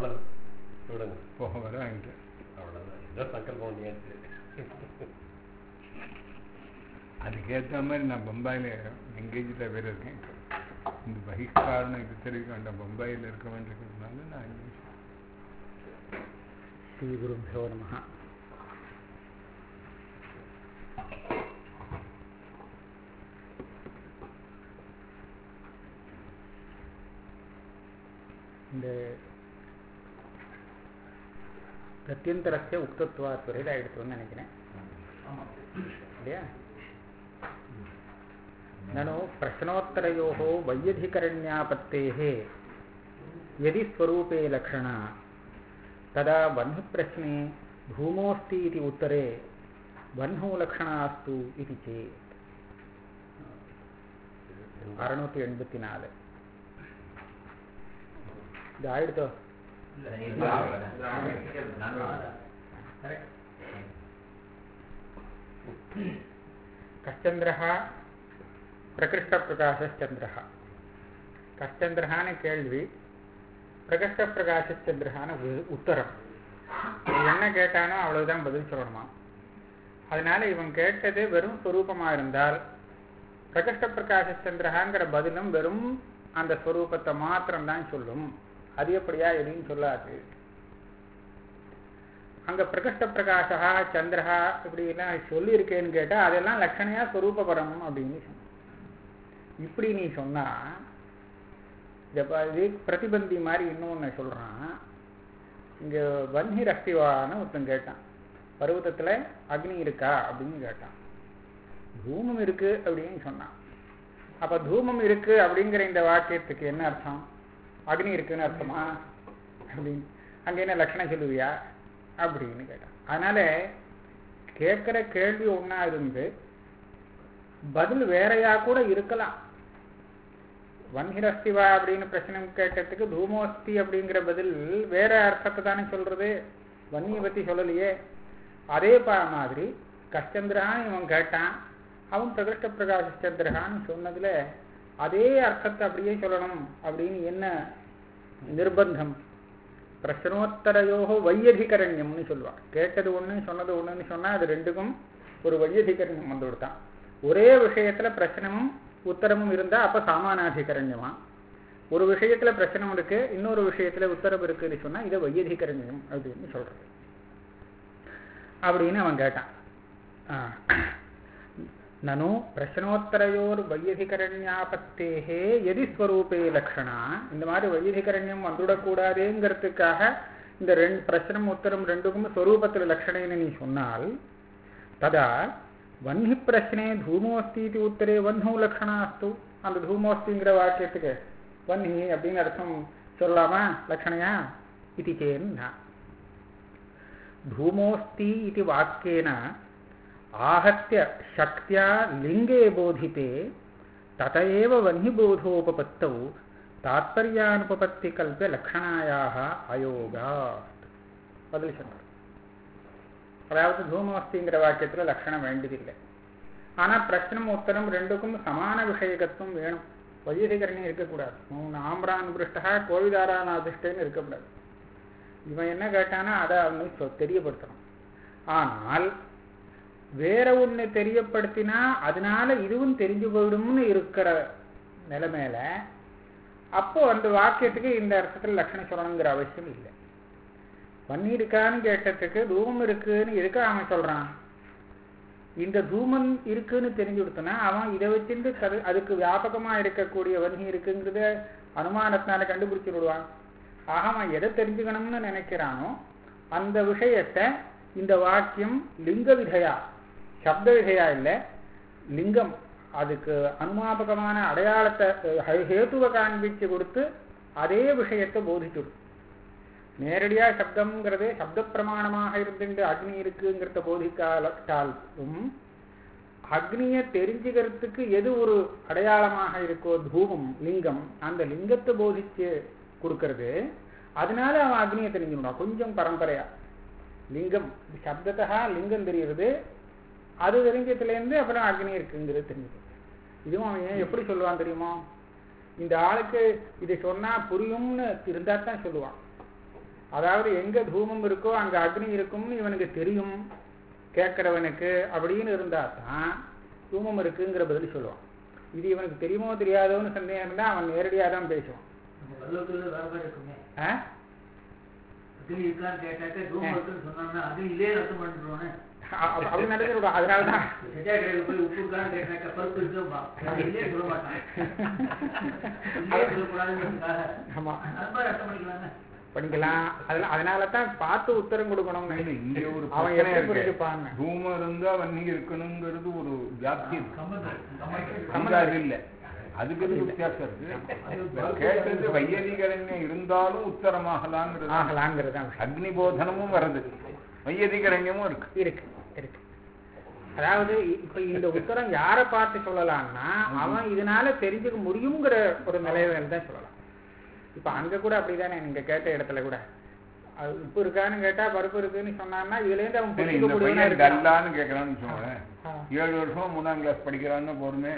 அவ்வளவு விடுங்க போக வர வாங்கிட்டு அவ்வளவுதான் ஏதோ சங்கல்பம் பண்ணியாச்சு அதுக்கேற்ற மாதிரி நான் பம்பாயில் எங்கேஜில் வேறு இருக்கேன் இந்த பகிஷ்காரணம் இது தெரிவிக்க வேண்டாம் பம்பாயில் இருக்க வேண்டியிருக்கிறதுனால நான் இங்கே ஸ்ரீகுருभ्यो நமः இந்த பிரத்யந்தரஸ்ய உக்தத்வாத் வரையில் ஆயிடுத்தோன்னு நினைக்கிறேன் இல்லையா ननु प्रश्नोत्तरयोः वैयधिकरण्यापत्तेः यदि स्वरूपे लक्षणा तदा वह्निप्रश्ने धूमोऽस्ति इति उत्तरे वह्नौ लक्षणास्तु इति चेत् அறுநூத்தி எண்பத்தி நாலு இது ஆயிடுத்தோ கச்சந்திரः பிரகிருஷ்டப்பிரகாசச்சந்திரः கச்சந்திரஹான்னு கேள்வி பிரகிருஷ்டப்பிரகாசச்சந்திரஹான உத்தரம் இவன் என்ன கேட்டானோ அவ்வளவுதான் பதில் சொல்லணுமா அதனால இவன் கேட்டது வெறும் ஸ்வரூபமா இருந்தால் பிரகிருஷ்ட பிரகாசச்சந்திரஹாங்கிற பதிலும் வெறும் அந்த ஸ்வரூபத்தை மாத்திரம்தான் சொல்லும் அதிகப்படியா எதையும் சொல்லாது அங்க பிரகிருஷ்ட பிரகாசா சந்திரஹா இப்படி எல்லாம் சொல்லியிருக்கேன்னு கேட்டா அதெல்லாம் லட்சணையா ஸ்வரூபபரம் அப்படின்னு சொன்ன இப்படி நீ சொன்னா இத பா- இது பிரதிபந்தி மாதிரி இன்னொன்னு சொல்றான் இங்க வன்னி ரஸ்திவான்னு ஒருத்தன் கேட்டான் பருவத்தத்துல அக்னி இருக்கா அப்படின்னு கேட்டான் தூமம் இருக்கு அப்படின்னு சொன்னான் அப்ப தூமம் இருக்கு அப்படிங்கிற இந்த வாக்கியத்துக்கு என்ன அர்த்தம் அக்னி இருக்குன்னு அர்த்தமா அப்படின்னு அங்க என்ன லட்சணம் சொல்லுவியா அப்படின்னு கேட்டான் அதனால கேட்கிற கேள்வி ஒண்ணா இருந்து பதில் வேறையா கூட இருக்கலாம் வன்ஹிரஸ்திவா அப்படின்னு பிரச்சனை கேட்டதுக்கு தூமோஸ்தி அப்படிங்கிற பதில் வேற அர்த்தத்தை தானே சொல்றது வன்னியை பத்தி சொல்லலையே அதே பா மாதிரி கஷ்டந்திரகான்னு இவன் கேட்டான் அவன் பிரகிருஷ்ட பிரகாஷ சந்திரகான்னு சொன்னதுல அதே அர்த்தத்தை அப்படியே சொல்லணும் அப்படின்னு என்ன நிர்பந்தம் பிரச்சனோத்தரையோகோ வையதிகரண்யம்னு சொல்லுவான் கேட்டது ஒண்ணு சொன்னது ஒண்ணுன்னு சொன்னா அது ரெண்டுக்கும் ஒரு வையதிகரண்யம் வந்து விடுத்தான் ஒரே விஷயத்துல பிரச்சனமும் உத்தரமும் இருந்தா அப்ப சாமானாதிகரண்யமா ஒரு விஷயத்துல பிரச்சனம் இருக்கு இன்னொரு விஷயத்துல உத்தரவு இருக்குன்னு சொன்னா இதை வையதிகரண்யம் அப்படின்னு சொல்றது அப்படின்னு அவன் கேட்டான் ஆ. நனு பிரச்சனோத்தரையோர் வையதிகரண்யாபத்தேகே எதி ஸ்வரூபே லக்ஷணா இந்த மாதிரி வையதிகரண்யம் வந்துவிடக்கூடாதுங்கிறதுக்காக இந்த ரெண்டு பிரச்சனம் உத்தரம் ரெண்டுக்கும் ஸ்வரூபத்தில் லக்ஷணைன்னு நீ சொன்னால் ததா வன்னி பிரச்சனே தூமோஸ்தி இது உத்தரே வன்னோ லக்ஷணா அஸ்து அந்த தூமோஸ்திங்கிற வாக்கியத்துக்கு வன்னி அப்படின்னு அர்த்தம் சொல்லலாமா லக்ஷணையா இது சேன்னா धूमोऽस्ति इति वाक्येन आहत्य शक्त्या लिङ्गे बोधिते तत एव वह्निबोधोपपत्तौ तात्पर्यानुपपत्तिकल्प्य लक्षणायाः अयोगात् பதில் சொன்னார் அதாவது தூமோஸ்திங்கிற வாக்கியத்துல லட்சணம் வேண்டியதில்லை ஆனா பிரச்சனம் உத்தரம் ரெண்டுக்கும் சமான விஷயகத்துவம் வேணும் வையதிகரணி இருக்கக்கூடாது உன் ஆம்பரான் பிருஷ்டா கோவிதாரான அதிர்ஷ்டன்னு இருக்கக்கூடாது இவன் என்ன கேட்டானா அதை அவனுக்கு சொ- தெரியப்படுத்தணும் ஆனால் வேற ஒண்ணு தெரியப்படுத்தினா அதனால இதுவும் தெரிஞ்சு போயிடும்னு இருக்கிற நிலைமையில அப்போ அந்த வாக்கியத்துக்கு இந்த அர்த்தத்தில் லட்சணம் சொல்லணுங்கிற அவசியம் இல்லை பண்ணி இருக்கான்னு கேட்டதுக்கு தூமம் இருக்குன்னு எதுக்கு அவன் சொல்றான் இந்த தூமம் இருக்குன்னு தெரிஞ்சு கொடுத்தனா அவன் இதை வச்சிருந்து கது அதுக்கு வியாபகமா இருக்கக்கூடிய வன்கி இருக்குங்கிறத அனுமானத்தினால கண்டுபிடிச்சு விடுவான் ஆக அவன் எதை தெரிஞ்சுக்கணும்னு நினைக்கிறானோ அந்த விஷயத்தை இந்த வாக்கியம் லிங்க விதையா சப்த விதையா இல்லை லிங்கம் அதுக்கு அனுமாபகமான அடையாளத்தை அஹ், ஹேத்துவை காண்பிச்சு கொடுத்து அதே விஷயத்தை போதிச்சுடும் நேரடியா சப்தம்ங்கிறது சப்த பிரமாணமாக இருந்துட்டு அக்னி இருக்குங்கிறத போதிக்காலும் அக்னியை தெரிஞ்சுக்கிறதுக்கு எது ஒரு அடையாளமாக இருக்கோ தூபம் லிங்கம் அந்த லிங்கத்தை போதிச்சு கொடுக்கறது அதனால அவன் அக்னியை தெரிஞ்சுக்கணும் கொஞ்சம் பரம்பரையா லிங்கம் சப்தத்தா லிங்கம் தெரியுறது அது தெரிஞ்சதுலேருந்து அப்புறம் அக்னி இருக்குங்கிறது தெரிஞ்சுது இதுவும் அவன் ஏன் எப்படி சொல்லுவான் தெரியுமா இந்த ஆளுக்கு இதை சொன்னா புரியும்னு இருந்தா தான் சொல்லுவான் அதாவது எங்க தூமம் இருக்கோ அங்க அக்னி இருக்கும்னு இவனுக்கு தெரியும் கேட்கிறவனுக்கு அப்படின்னு இருந்தா தான் தூமம் இருக்குங்கிற பதில் சொல்லுவான் இது இவனுக்கு தெரியுமோ தெரியாதோன்னு சந்தேகம் இருந்தா அவன் நேரடியாக தான் பேசுவான் நம்ம பல்லவத்துல வேற மாதிரி இருக்குமே ஆ? அக்னி இருக்கான்னு கேட்டாக்க தூரம் இருக்குன்னு சொன்னாங்கன்னா அக்னி இல்லையே அர்த்தம் பண்ணிடுவோன்னு அ- அப்ப- அப்படி நடந்துடும் அதனால தான் செட்டியா கடையில் போய் உப்பு இருக்கான்னு கேட்டாக்க பருப்பு இருக்குப்பா இல்லையே சொல்ல மாட்டான் இல்லையே சொல்லக்கூடாதுங்கிறதுக்காக ஆமா அது மாதிரி அர்த்தம் பண்ணிக்கலாமே பண்ணிக்கலாம் அதனால அதனால தான் பார்த்து உத்தரம் கொடுக்கணும்னு இல்ல, இங்க ஒரு அவன் பிரச்சனை எப்படி இருக்கு புரிஞ்சுப்பான்னு தூமம் இருந்தா வன்னி இருக்கணுங்கிறது ஒரு ஜாப்தி இருக்கு. சம்பந்தம் சம்பந்தம் அங்க அது இல்ல அதுக்கு இது வித்தியாசம் இருக்கு கேட்டது வையதிகரண்யம் இருந்தாலும் உத்தரமாகலாங்கிறது ஆகலாங்கிறது தான் விஷயம். அக்னி போதனமும் வருது வையதிகரண்யமும் இருக்கு இருக்கு இருக்கு அதாவது இ- இப்ப இந்த உத்தரம் யாரை பார்த்து சொல்லலாம்னா அவன் இதனால தெரிஞ்சுக்க முடியுங்கிற ஒரு நிலையில தான் சொல்லலாம் இப்ப அங்க கூட அப்படிதானே நீங்க கேட்ட இடத்துல கூட அது உப்பு இருக்கான்னு கேட்டா பருப்பு இருக்குன்னு சொன்னான்னா இதுல இருந்து அவன் சரி புரிஞ்சுக்க இந்த முடியும்னா பையன் இருக்கலாம். டல்லான்னு கேட்கறான்னு வச்சுக்கோங்களேன் ஆ. ஏழு வருஷம் மூணாம் கிளாஸ் படிக்கிறான்னு போருமே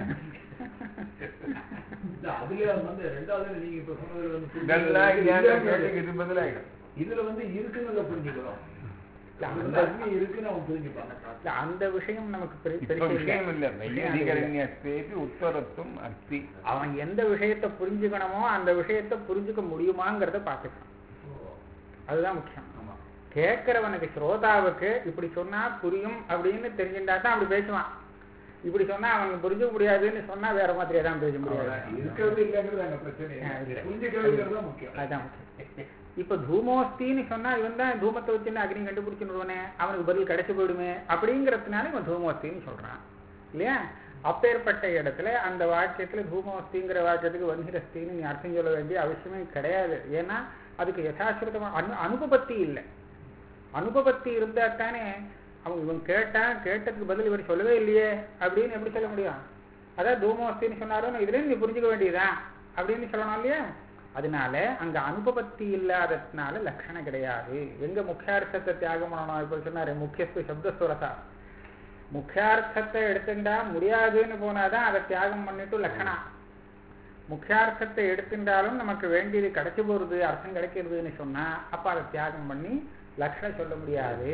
இல்ல, அதுலயே வந்து ரெண்டாவது நீங்க இப்ப சொன்னதுல வந்து புரிஞ்சுக்கிறது டல்லா வந்து இல்லையான்னு இல்லைன்னு கேட்டு இது பதிலாயிடும் இதுல வந்து இருக்குன்னு புரிஞ்சுக்கிறோம் இல்ல, அந்த அந்த- அக்னி இருக்குன்னு அவன் புரிஞ்சுப்பான் இல்ல, அந்த விஷயம் நமக்கு பெரு- இப்ப பெருசு விஷயம் இல்ல விஷயம் அது இல்ல. வையதிகரண்யஸ்தேபி உத்தரத்துவம் அஸ்தி அவன் எந்த விஷயத்தை புரிஞ்சுக்கணுமோ அந்த விஷயத்தை புரிஞ்சுக்க முடியுமாங்கிறத பார்த்துக்கணும் அதுதான் முக்கியம் ஆமா கேட்கிறவனுக்கு ஸ்ரோதாவுக்கு இப்படி சொன்னா புரியும் அப்படின்னு தெரிஞ்சுட்டா தான் அப்படி பேசுவான் இப்படி சொன்னா அவனுக்கு புரிஞ்சுக்க முடியாதுன்னு சொன்னா வேற மாதிரியே தான் பேச முடியாது இருக்கிறது இல்லைங்கிறது அங்க பிரச்சனை ஆ, இல்ல. புரிஞ்சுக்கிறதுங்கிறது தான் முக்கியம் அதுதான் முக்கியம் இப்ப தூமோஸ்தின்னு சொன்னா இவன் தான் தூமத்தை வச்சு அக்னி கண்டுபிடிச்சுடுவானே அவனுக்கு பதில் கிடைச்சு போயிடுமே அப்படிங்கிறதுனால இவன் தூமோஸ்தின்னு சொல்றான் இல்லையா அப்பேற்பட்ட இடத்துல அந்த வாக்கியத்துல தூமோஸ்திங்கிற வாக்கியத்துக்கு வன்னிரஸ்தின்னு நீ அர்த்தம் சொல்ல வேண்டிய அவசியமே கிடையாது ஏன்னா அதுக்கு யதாசிருத்தமா அனு அனுபபத்தி இல்லை அனுபபத்தி இருந்தா தானே அவன் இவன் கேட்டான் கேட்டதுக்கு பதில் இவர் சொல்லவே இல்லையே அப்படின்னு எப்படி சொல்ல முடியும் அதான் தூமோஸ்தின்னு சொன்னாரும் இதுல நீ புரிஞ்சுக்க வேண்டியதுதான் அப்படின்னு சொல்லணும் இல்லையா அதனால அங்க அனுபபத்தி இல்லாததுனால லட்சணம் கிடையாது எங்க முக்கியார்த்தத்தை தியாகம் பண்ணணும் இப்ப சொன்னாரு முக்கியஸ்து சப்தஸ்வரசா முக்கியார்த்தத்தை எடுத்துட்டா முடியாதுன்னு போனாதான் அதை தியாகம் பண்ணிட்டு லட்சணம் முக்கியார்த்தத்தை எடுத்துட்டாலும் நமக்கு வேண்டியது கிடைச்சு போறது அர்த்தம் கிடைக்கிறதுன்னு சொன்னா அப்ப அதை தியாகம் பண்ணி லட்சணம் சொல்ல முடியாது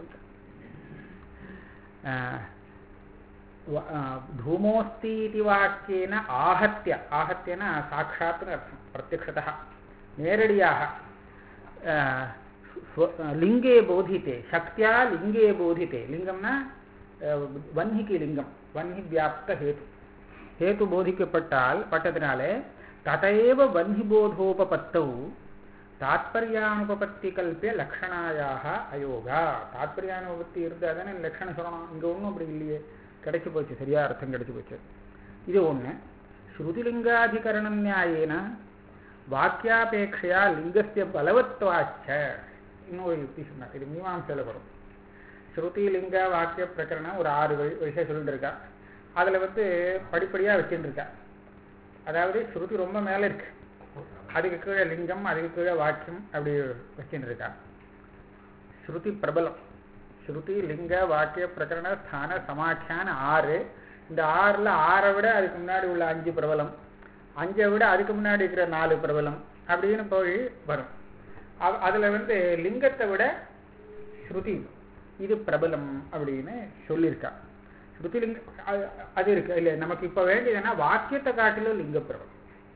ஆஹ் வ- ஆஹ் धूमोऽस्ति इति वाक्येन आहत्य आहत्यना साक्षात् अर्थं प्रत्यक्षतः நேரடியாக ஆஹ் ஸ்வ- லிங்கே போதித்தே சக்தியா லிங்கே போதித்தே லிங்கம்னா ஆஹ் வன்னிக்கு லிங்கம் வன்னி வியாப்த ஹேது ஹேது போதிக்கப்பட்டால் பட்டதினாலே ததைவ வன்னிபோதோபபத்தௌ தாத்பர்யானுபபத்தி கல்பிய லக்ஷணாயாக அயோகா தாத்பர்யானுபபத்தி இருந்தால் தானே லட்சணம் சொல்லணும் இங்கே ஒன்றும் அப்படி இல்லையே கிடைச்சு போச்சு சரியா அர்த்தம் கிடைச்சு போச்சு இது ஒன்று ஸ்ருதிலிங்காதிகரண நியாயேன வாக்கியாபேட்சையா லிங்கஸ்ய பலவத்வாச்ச இன்னொரு யுக்தி சொன்னார் இது மீமாம்சையில் வரும் ஸ்ருதி லிங்க வாக்கிய பிரகரணம் ஒரு ஆறு வி- விஷயம் சொல்லிட்டு இருக்கா அதில் வந்து படிப்படியாக வச்சுட்டு இருக்கா அதாவது ஸ்ருதி ரொம்ப மேலே இருக்கு அதுக்கு கீழே லிங்கம் அதுக்கு கீழே வாக்கியம் அப்படி வச்சுட்டு இருக்கா ஸ்ருதி பிரபலம் ஸ்ருதி லிங்க வாக்கிய பிரகரண ஸ்தான சமாக்கியான்னு ஆறு இந்த ஆறில் ஆறை விட அதுக்கு முன்னாடி உள்ள அஞ்சு பிரபலம் அஞ்சை விட அதுக்கு முன்னாடி இருக்கிற நாலு பிரபலம் அப்படின்னு போய் வரும் அவ- அதுல வந்து லிங்கத்தை விட ஸ்ருதி இது பிரபலம் அப்படின்னு சொல்லியிருக்கா ஸ்ருதி லிங்க அது- அது இருக்கு இல்லை நமக்கு இப்போ வேண்டியதுன்னா வாக்கியத்தை காட்டிலும் லிங்க பிரபலம்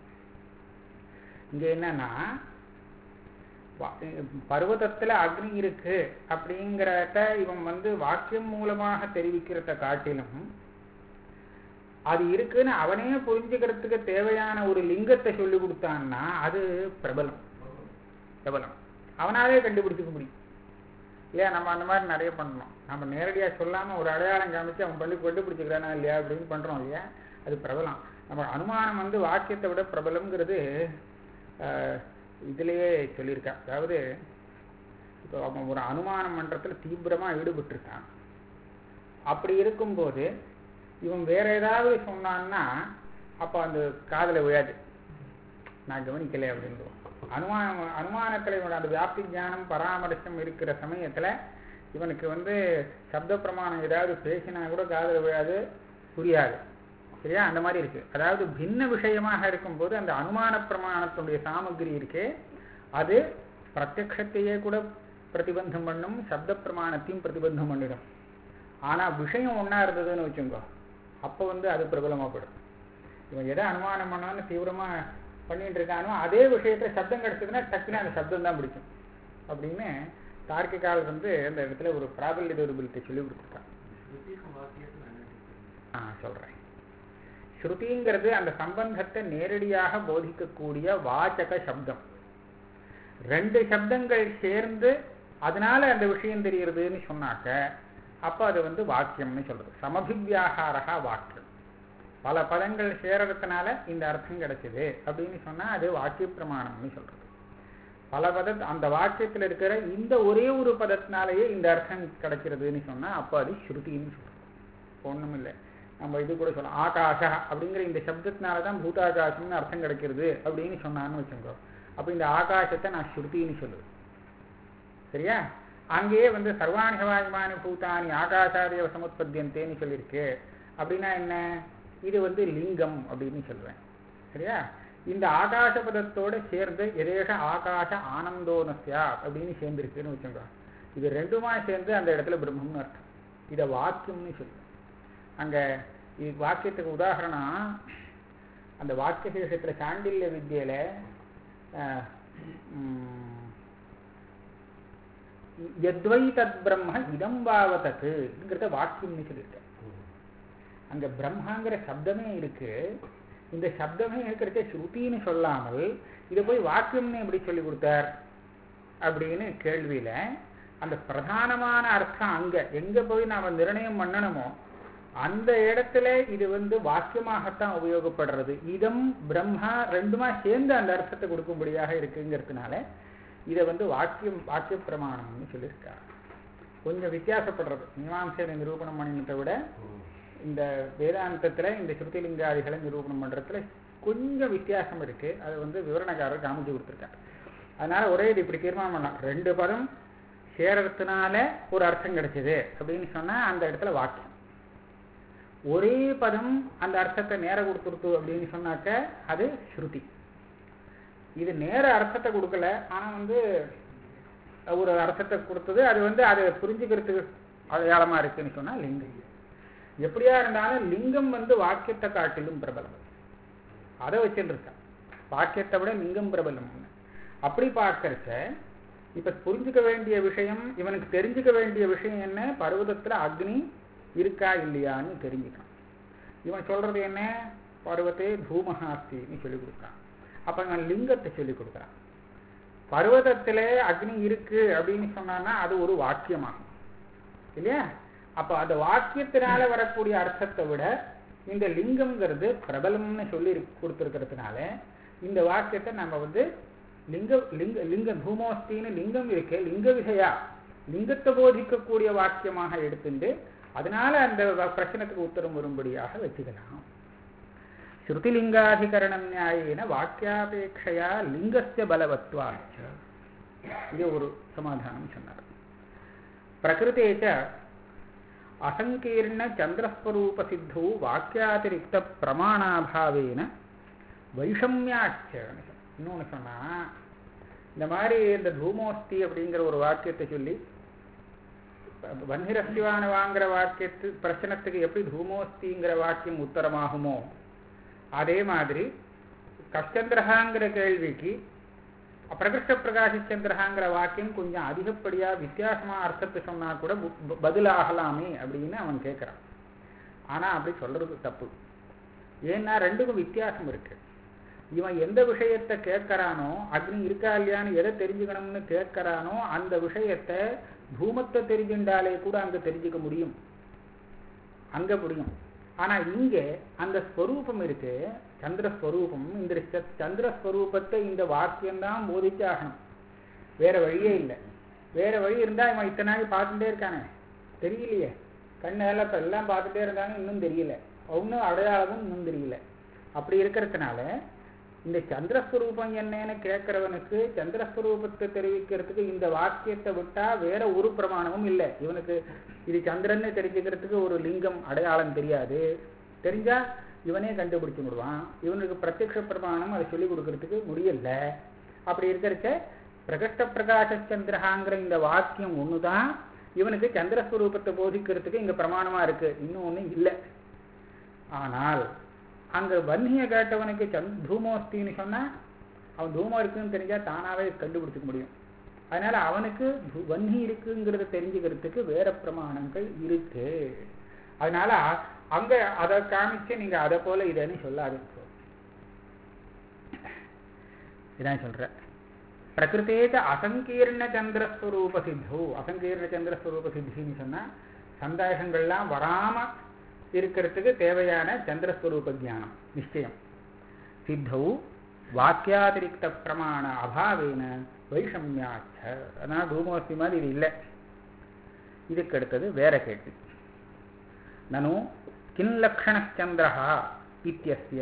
இங்க என்னன்னா வா- பர்வதத்துல அக்னி இருக்கு அப்படிங்கிறத இவன் வந்து வாக்கியம் மூலமாக தெரிவிக்கிறத காட்டிலும் அது இருக்குன்னு அவனே புரிஞ்சுக்கிறதுக்கு தேவையான ஒரு லிங்கத்தை சொல்லி கொடுத்தான்னா அது பிரபலம் பிரபலம் அவனாவே கண்டுபிடிச்சுக்க முடியும் இல்லையா நம்ம அந்த மாதிரி நிறைய பண்ணணும் நம்ம நேரடியாக சொல்லாம ஒரு அடையாளம் காமிச்சு அவன் பண்ணி கண்டுபிடிச்சிக்கிறானா இல்லையா அப்படின்னு பண்றோம் இல்லையா அது பிரபலம் நம்ம அனுமானம் வந்து வாக்கியத்தை விட பிரபலம்ங்கிறது ஆஹ், இதுலயே சொல்லியிருக்கா அதாவது இப்போ அவன் ஒரு அனுமானம் பண்றதுல தீவிரமா ஈடுபட்டிருக்கான் அப்படி இருக்கும்போது இவன் வேற ஏதாவது சொன்னான்னா அப்போ அந்த காதுல விழாது நான் கவனிக்கலை அப்படின்னு அனுமானம் அனுமானத்தில் இவனோட அந்த வியாப்தி ஞானம் பராமரிசம் இருக்கிற சமயத்துல இவனுக்கு வந்து சப்த பிரமாணம் ஏதாவது பேசினா கூட காதுல விழாது புரியாது சரியா அந்த மாதிரி இருக்கு அதாவது பின்ன விஷயமாக இருக்கும்போது அந்த அனுமான பிரமாணத்துடைய சாமகிரி இருக்கே அது பிரத்யக்ஷத்தையே கூட பிரதிபந்தம் பண்ணும் சப்த பிரமாணத்தையும் பிரதிபந்தம் பண்ணிடும் ஆனா விஷயம் ஒண்ணா இருந்ததுன்னு வச்சுக்கோ அப்போ வந்து அது பிரபலமா போயிடும் இவன் எதை அனுமானம் பண்ணான்னு தீவிரமா பண்ணிட்டு இருக்கானோ அதே விஷயத்துல சப்தம் கிடைச்சதுன்னா டக்குன்னு அந்த சப்தம் தான் பிடிக்கும் அப்படின்னு தார்க்கிகால் வந்து அந்த இடத்துல ஒரு பிராபல்ய டூரபிலிட்டி சொல்லி கொடுத்துருக்கான் ஆ சொல்றேன் ஸ்ருதிங்கிறது அந்த சம்பந்தத்தை நேரடியாக போதிக்கக்கூடிய வாச்சக சப்தம் ரெண்டு சப்தங்கள் சேர்ந்து அதனால அந்த விஷயம் தெரியுறதுன்னு சொன்னாக்க அப்ப அது வந்து வாக்கியம்னு சொல்றது சமபிவியாகாரகா வாக்கியம் பல பதங்கள் சேரறதுனால இந்த அர்த்தம் கிடைச்சது அப்படின்னு சொன்னா அது வாக்கிய பிரமாணம்னு சொல்றது பல பத அந்த வாக்கியத்துல இருக்கிற இந்த ஒரே ஒரு பதத்தினாலேயே இந்த அர்த்தம் கிடைக்கிறதுன்னு சொன்னா அப்ப அது ஸ்ருதின்னு சொல்றது ஒண்ணும் இல்லை நம்ம இது கூட சொல்லலாம் ஆகாஷ அப்படிங்கிற இந்த சப்தத்தினால தான் பூதாகாசம்னு அர்த்தம் கிடைக்கிறது அப்படின்னு சொன்னான்னு வச்சுக்கோ அப்ப இந்த ஆகாசத்தை நான் ஸ்ருதின்னு சொல்லுவேன் சரியா அங்கேயே வந்து சர்வாணி ஹவாயுமானி பூதானி ஆகாசாதேவ சமுத்பத்தியந்தேன்னு சொல்லியிருக்கு அப்படின்னா என்ன இது வந்து லிங்கம் அப்படின்னு சொல்லுவேன் சரியா இந்த ஆகாச பதத்தோட சேர்ந்து எதேஷ ஆகாச ஆனந்தோனஸ்யா அப்படின்னு சேர்ந்துருக்குன்னு வச்சுக்கோ இது ரெண்டுமா சேர்ந்து அந்த இடத்துல பிரம்மம்னு அர்த்தம் இதை வாக்கியம்னு சொல்லுவேன் அங்க இது வாக்கியத்துக்கு உதாரணம் அந்த வாக்கிய சேஷத்துல சாண்டில்ய வித்தியில அஹ், உம், எத்வை தத் பிரம்ம இதம் பாவதத்துங்கிறத வாக்கியம்னு சொல்லியிருக்கேன் அங்க பிரம்மாங்கிற சப்தமே இருக்கு இந்த சப்தமே இருக்கிறத ஸ்ருதின்னு சொல்லாமல் இதை போய் வாக்கியம்னு எப்படி சொல்லி கொடுத்தார் அப்படின்னு கேள்வியில அந்த பிரதானமான அர்த்தம் அங்க எங்க போய் நாம நிர்ணயம் பண்ணணுமோ அந்த இடத்துல இது வந்து வாக்கியமாகத்தான் உபயோகப்படுறது இதம் பிரம்மா ரெண்டுமா சேர்ந்து அந்த அர்த்தத்தை கொடுக்கும்படியாக இருக்குங்கிறதுனால இதை வந்து வாக்கியம் வாக்கிய பிரமாணம்னு சொல்லியிருக்காங்க கொஞ்சம் வித்தியாசப்படுறது மீமாம்சையில நிரூபணம் பண்ணினதை விட இந்த வேதாந்தத்துல இந்த ஸ்ருதிலிங்காதிகளை நிரூபணம் பண்றதுல கொஞ்சம் வித்தியாசம் இருக்கு அது வந்து விவரணக்காரர் காமிச்சு கொடுத்துருக்காரு அதனால ஒரே இது இப்படி தீர்மானம் பண்ணலாம் ரெண்டு பதம் சேரறதுனால ஒரு அர்த்தம் கிடைச்சது அப்படின்னு சொன்னா அந்த இடத்துல வாக்கியம் ஒரே பதம் அந்த அர்த்தத்தை நேர கொடுத்துருத்து அப்படின்னு சொன்னாக்க அது ஸ்ருதி இது நேர அர்த்தத்தை கொடுக்கல ஆனா வந்து ஒரு அர்த்தத்தை கொடுத்தது அது வந்து அதை புரிஞ்சுக்கிறதுக்கு அடையாளமா இருக்குன்னு சொன்னா லிங்கம் எப்படியா இருந்தாலும் லிங்கம் வந்து வாக்கியத்தை காட்டிலும் பிரபலம் அதை வச்சுருக்கா வாக்கியத்தை விட லிங்கம் பிரபலம் அப்படி பார்க்கறச்ச இப்ப புரிஞ்சுக்க வேண்டிய விஷயம் இவனுக்கு தெரிஞ்சுக்க வேண்டிய விஷயம் என்ன பர்வதத்துல அக்னி இருக்கா இல்லையான்னு தெரிஞ்சுக்கான் இவன் சொல்றது என்ன பர்வத்தே தூமஹாஸ்தின்னு சொல்லி கொடுக்குறான் அப்ப இவன் லிங்கத்தை சொல்லி கொடுக்குறான் பர்வதத்திலே அக்னி இருக்கு அப்படின்னு சொன்னான்னா அது ஒரு வாக்கியமாகும் இல்லையா அப்ப அந்த வாக்கியத்தினால வரக்கூடிய அர்த்தத்தை விட இந்த லிங்கம்ங்கிறது பிரபலம்னு சொல்லி கொடுத்துருக்கிறதுனால இந்த வாக்கியத்தை நம்ம வந்து லிங்க லிங்க லிங்க பூமோஸ்தின்னு லிங்கம் இருக்கு லிங்க விசையா லிங்கத்தை போதிக்கக்கூடிய வாக்கியமாக எடுத்துட்டு அதனால அந்த வ- பிரச்சனைக்கு உத்தரம் வரும்படியாக வச்சுக்கலாம் ஸ்ருதிலிங்காதிகரணம் நியாயேன வாக்கியாபேட்சையா லிங்கஸ்ய பலவத்வாச்ச இது ஒரு சமாதானம் சொன்னார் பிரகிருத்தேச்ச அசங்கீர்ண சந்திரஸ்வரூப சித்தௌ வாக்கியாதிரிக்த பிரமாணாபாவேன வைஷமியாச்ச இன்னொன்னு சொன்னா இந்த மாதிரி இந்த தூமோஸ்தி அப்படிங்கிற ஒரு வாக்கியத்தை சொல்லி வன்னிரஸ்திவான வாங்குற வாக்கியத்து பிரச்சனத்துக்கு எப்படி தூமோஸ்திங்கிற வாக்கியம் உத்தரமாகுமோ அதே மாதிரி கஷ்டந்திரகாங்கிற கேள்விக்கு பிரகிருஷ்ட பிரகாசிச்சந்திரகாங்கிற வாக்கியம் கொஞ்சம் அதிகப்படியா வித்தியாசமா அர்த்தத்தை சொன்னா கூட பு- பு- பதிலாகலாமே அப்படின்னு அவன் கேட்கிறான் ஆனா அப்படி சொல்றது தப்பு ஏன்னா ரெண்டுக்கும் வித்தியாசம் இருக்கு இவன் எந்த விஷயத்தை கேட்கறானோ அக்னி இருக்கா இல்லையான்னு எதை தெரிஞ்சுக்கணும்னு கேட்கறானோ அந்த விஷயத்தை தூமத்தை தெரிஞ்சுண்டாலே கூட அங்க தெரிஞ்சுக்க முடியும் அங்க முடியும் ஆனா இங்க அந்த ஸ்வரூபம் இருக்கு சந்திரஸ்வரூபம் இந்த ச- சந்திரஸ்வரூபத்தை இந்த வாக்கியம்தான் போதிச்சாகணும் வேற வழியே இல்லை வேற வழி இருந்தா இவன் இத்தனை நாள் பார்த்துட்டே இருக்கானே தெரியலையே கண்ணால இப்ப எல்லாம் பார்த்துட்டே இருந்தாலும் இன்னும் தெரியல ஒன்னும் அடையாளமும் இன்னும் தெரியல அப்படி இருக்கிறதுனால இந்த சந்திரஸ்வரூபம் என்னன்னு கேட்கிறவனுக்கு சந்திரஸ்வரூபத்தை தெரிவிக்கிறதுக்கு இந்த வாக்கியத்தை விட்டா வேற ஒரு பிரமாணமும் இல்லை இவனுக்கு இது சந்திரன்னு தெரிஞ்சுக்கிறதுக்கு ஒரு லிங்கம் அடையாளம் தெரியாது தெரிஞ்சா இவனே கண்டுபிடிச்சு விடுவான் இவனுக்கு பிரத்யக்ஷ பிரமாணம் அதை சொல்லி கொடுக்கறதுக்கு முடியல அப்படி இருக்கிறச்ச பிரகஷ்ட பிரகாச சந்திரஹாங்கிற இந்த வாக்கியம் ஒண்ணுதான் இவனுக்கு சந்திரஸ்வரூபத்தை போதிக்கிறதுக்கு இங்க பிரமாணமா இருக்கு இன்னும் ஒண்ணு இல்லை ஆனால் அங்க வன்னிய கேட்டவனுக்கு சந்த் தூமோஸ்தின்னு சொன்னா அவன் தூமம் இருக்குன்னு தெரிஞ்சா தானாவே கண்டுபிடிச்சுக்க முடியும் அதனால அவனுக்கு து- வன்னி இருக்குங்கிறத தெரிஞ்சுக்கிறதுக்கு வேற பிரமாணங்கள் இருக்கு அதனால அ- அங்க அதை காமிச்சு நீங்க அதை போல இதுன்னு சொல்லாதீங்க இதான் சொல்றேன் பிரகிருத்தேக அசங்கீர்ண சந்திரஸ்வரூப சித்தோ அசங்கீர்ண சந்திரஸ்வரூப சித்தின்னு சொன்னா சந்தேகங்கள்லாம் வராம இருக்கிறதுக்கு தேவையான சந்திரஸ்வரூப ஞானம் நிச்சயம் சித்தௌ வாக்கியாதிரிக்த பிரமாண அபாவேன வைஷமியாச்ச அதனால தூமோஸ்தி மாதிரி இது இல்லை இதுக்கு அடுத்தது வேற கேள்வி நனு கில்லக்ஷணச்சந்திரः இத்தியஸ்ய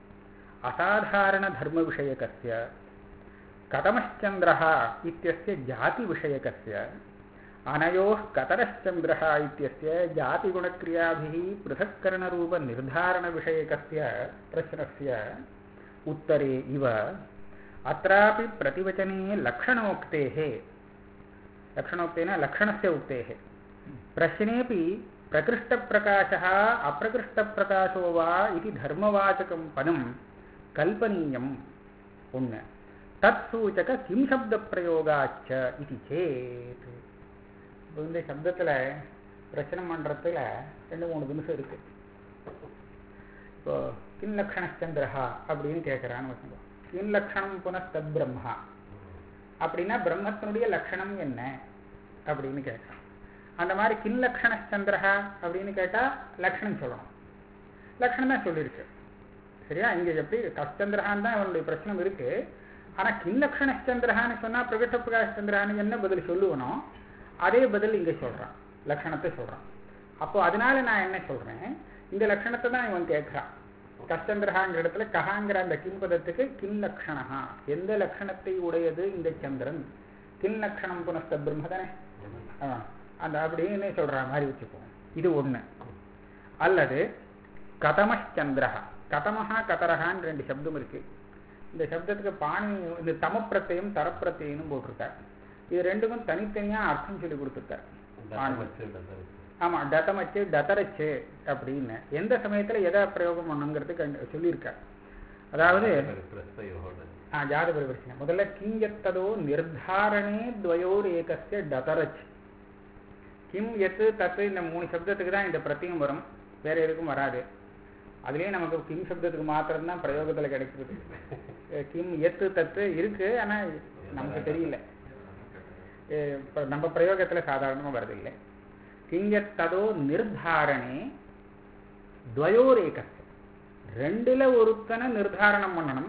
असाधारणधर्मविषयकस्य कतमश्चन्द्रः इत्यस्य जातिविषयकस्य अनयोः कतरश्चन्द्रः इत्यस्य जातिगुणक्रियाभिः पृथक्करणरूपनिर्धारणविषयकस्य प्रश्नस्य उत्तरे इव अत्रापि प्रतिवचने लक्षणोक्तेः लक्षणोक्तेन लक्षणस्य उक्तेः प्रश्नेऽपि प्रकृष्टप्रकाशः अप्रकृष्टप्रकाशो वा इति धर्मवाचकं पदं கல்பனீயம் ஒன்று தத் சூச்சக கிம் சப்த பிரயோகாச்ச இது சேத் இப்போ இந்த சப்தத்தில் பிரச்சனை பண்ணுறதுல ரெண்டு மூணு நிமிஷம் இருக்கு இப்போ கிம் லக்ஷணச்சந்திரஹா அப்படின்னு கேட்குறான்னு வச்சுக்கோ கிம் லக்ஷணம் புனஸ்தத் பிரம்மா அப்படின்னா பிரம்மத்தினுடைய லட்சணம் என்ன அப்படின்னு கேட்குறான் அந்த மாதிரி கிம் லக்ஷணச்சந்திரஹா அப்படின்னு கேட்டால் லக்ஷணம் சொல்லணும் லக்ஷணம் தான் சொல்லியிருக்கு சரியா இங்க எப்படி கஷ்டந்திரஹான் தான் அவனுடைய பிரச்சனை இருக்கு ஆனா கில்லக்ஷணச்சந்திரஹான்னு சொன்னா பிரகட்ட பிரகாஷந்திரஹான்னு என்ன பதில் சொல்லுவனோ அதே பதில் இங்க சொல்றான் லட்சணத்தை சொல்றான் அப்போ அதனால நான் என்ன சொல்றேன் இந்த லட்சணத்தை தான் இவன் கேட்கிறான் கஷ்டந்திரஹாங்கிற இடத்துல கஹாங்கிற அந்த கிம் பதத்துக்கு கிம் லக்ஷணஹா எந்த லட்சணத்தை உடையது இந்த சந்திரன் கிம் லக்ஷணம் புனஸ்த பிரம்ம தானே ஆ, அந்த அப்படின்னு சொல்ற மாதிரி வச்சுப்போம் இது ஒண்ணு அல்லது கதமச்சந்திரஹா கதமஹா கதரஹான்னு ரெண்டு சப்தம் இருக்கு இந்த சப்தத்துக்கு பாணி இந்த தமப்பிரத்தையும் தரப்பிரத்தையும் போட்டிருக்கார் இது ரெண்டுக்கும் தனித்தனியா அர்த்தம் சொல்லி கொடுத்துருக்கார் பாணி ஆமா டதமச்சு டதரச்சு அப்படின்னு எந்த சமயத்துல எதை பிரயோகம் பண்ணுங்கிறது கண்டு சொல்லியிருக்கார் அதாவது ஆ, ஜாத பரிவர்த்தனை முதல்ல கிஞ்சத்ததோ நிர்தாரணே துவயோர் ஏகஸ்ய டதரச் கிம் எத்து தத்து இந்த மூணு சப்தத்துக்கு தான் இந்த பிரத்தியம் வரும் வேற எதுக்கும் வராது அதுலயே நமக்கு கிம் சப்தத்துக்கு மாத்திரம் தான் பிரயோகத்துல கிடைக்கிறது அஹ் கிம் எத்து தத்து இருக்கு ஆனா நமக்கு தெரியல அஹ் இப்ப நம்ம பிரயோகத்துல சாதாரணமா வருதில்லை கிஞ்சத்ததோ நிர்தாரணே துவயோர் ஏகஸ்ய ரெண்டுல ஒருத்தனை நிர்தாரணம் பண்ணணும்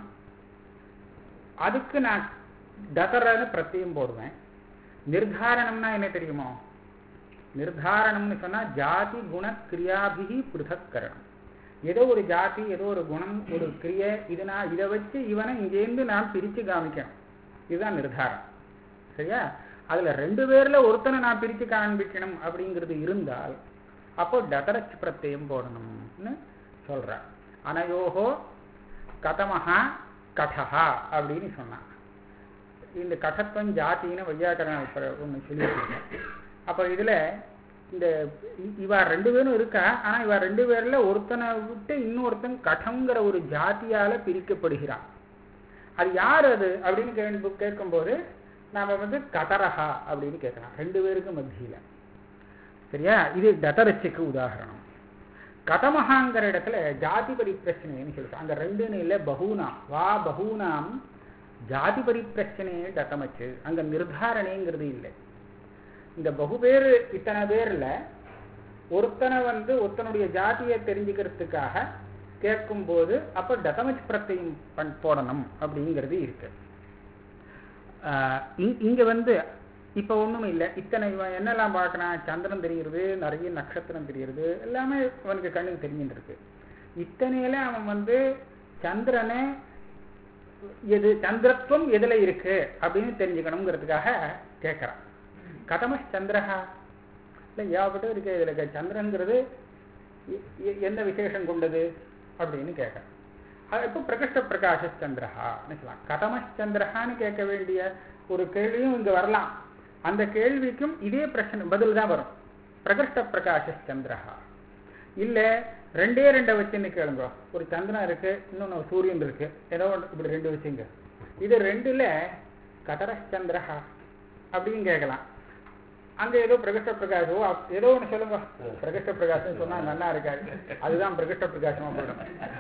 அதுக்கு நான் டதரன்னு பிரத்தியம் போடுவேன் நிர்தாரணம்னா என்ன தெரியுமோ நிர்தாரணம்னு சொன்னா ஜாதி குண கிரியாபிகி பிருதக்கரணம் ஏதோ ஒரு ஜாதி ஏதோ ஒரு குணம் ஒரு கிரியை இது நான் இதை வச்சு இவனை இங்கேருந்து நான் பிரிச்சு காமிக்கணும் இதுதான் நிர்தாரம் சரியா அதுல ரெண்டு பேர்ல ஒருத்தனை நான் பிரிச்சு காண்பிக்கணும் அப்படிங்கிறது இருந்தால் அப்போ டதரச் பிரत्यயம் போடணும்னு சொல்றான் அனயோகோ கதமஹா கடஹா அப்படின்னு சொன்னான் இந்த கடத்துவம் ஜாத்தின்னு வையாக்கரண ஒன்று சொல்லியிருக்கேன் அப்போ இதுல இந்த இ- இவ ரெண்டு பேரும் இருக்கா ஆனா இவ ரெண்டு பேர்ல ஒருத்தனை விட்டு இன்னொருத்தன் கடங்கிற ஒரு ஜாதியால பிரிக்கப்படுகிறான் அது யார் அது அப்படின்னு கேட்பு கேட்கும்போது நாம வந்து கதரஹா அப்படின்னு கேட்கலாம் ரெண்டு பேருக்கு மத்தியில சரியா இது டதரச்சுக்கு உதாரணம் கதமஹாங்கிற இடத்துல ஜாதி பரிப்பிரச்சனைன்னு சொல்லிட்டு அங்க ரெண்டுன்னு இல்லை பகூனாம் வா பகூனாம் ஜாதி பரிப்பிரச்சனையே டதமச்சு அங்க நிர்தாரணேங்கிறது இல்லை இந்த பகு பேர் இத்தனை பேர்ல ஒருத்தனை வந்து ஒருத்தனுடைய ஜாதியை தெரிஞ்சுக்கிறதுக்காக கேட்கும்போது அப்ப டதமச் பிரத்தையும் பண் போடணும் அப்படிங்கிறது இருக்கு ஆஹ் இ- இங்க வந்து இப்ப ஒண்ணும் இல்லை இத்தனை இவன் என்னெல்லாம் பார்க்கறான் சந்திரன் தெரிகிறது நிறைய நட்சத்திரம் தெரிகிறது எல்லாமே அவனுக்கு கண்ணுக்கு தெரிஞ்சுட்டு இருக்கு இத்தனையில அவன் வந்து சந்திரனை எது சந்திரத்துவம் எதுல இருக்கு அப்படின்னு தெரிஞ்சுக்கணுங்கிறதுக்காக கேட்கறான் கதமஸ் சந்திரஹா இல்லை ஏகப்பட்டு இருக்கு இதுல இருக்க சந்திரங்கிறது எ- எ- என்ன விசேஷம் கொண்டது அப்படின்னு கேட்கறான் அது இப்போ பிரகிருஷ்ட பிரகாஷ சந்திரஹான்னு சொல்லலாம் கதமஸ் சந்திரஹான்னு கேட்க வேண்டிய ஒரு கேள்வியும் இங்க வரலாம் அந்த கேள்விக்கும் இதே பிரச்சனை பதில் தான் வரும் பிரகிருஷ்ட பிரகாஷ சந்திரஹா இல்ல ரெண்டே ரெண்டை வச்சுன்னு கேளுங்க ஒரு சந்திரன் இருக்கு இன்னொன்னு ஒரு சூரியன் இருக்கு ஏதோ ஒன்று இப்படி ரெண்டு வச்சுங்க இது ரெண்டுல கதரச்சந்திரஹா அப்படின்னு கேட்கலாம் அங்க ஏதோ பிரகிருஷ்ட பிரகாஷோ அப்- ஏதோ ஒண்ணு சொல்லுங்க பிரகிருஷ்ட பிரகாசம் சொன்னா நல்லா இருக்காது அதுதான் பிரகிருஷ்ட பிரகாசமா போயிடும்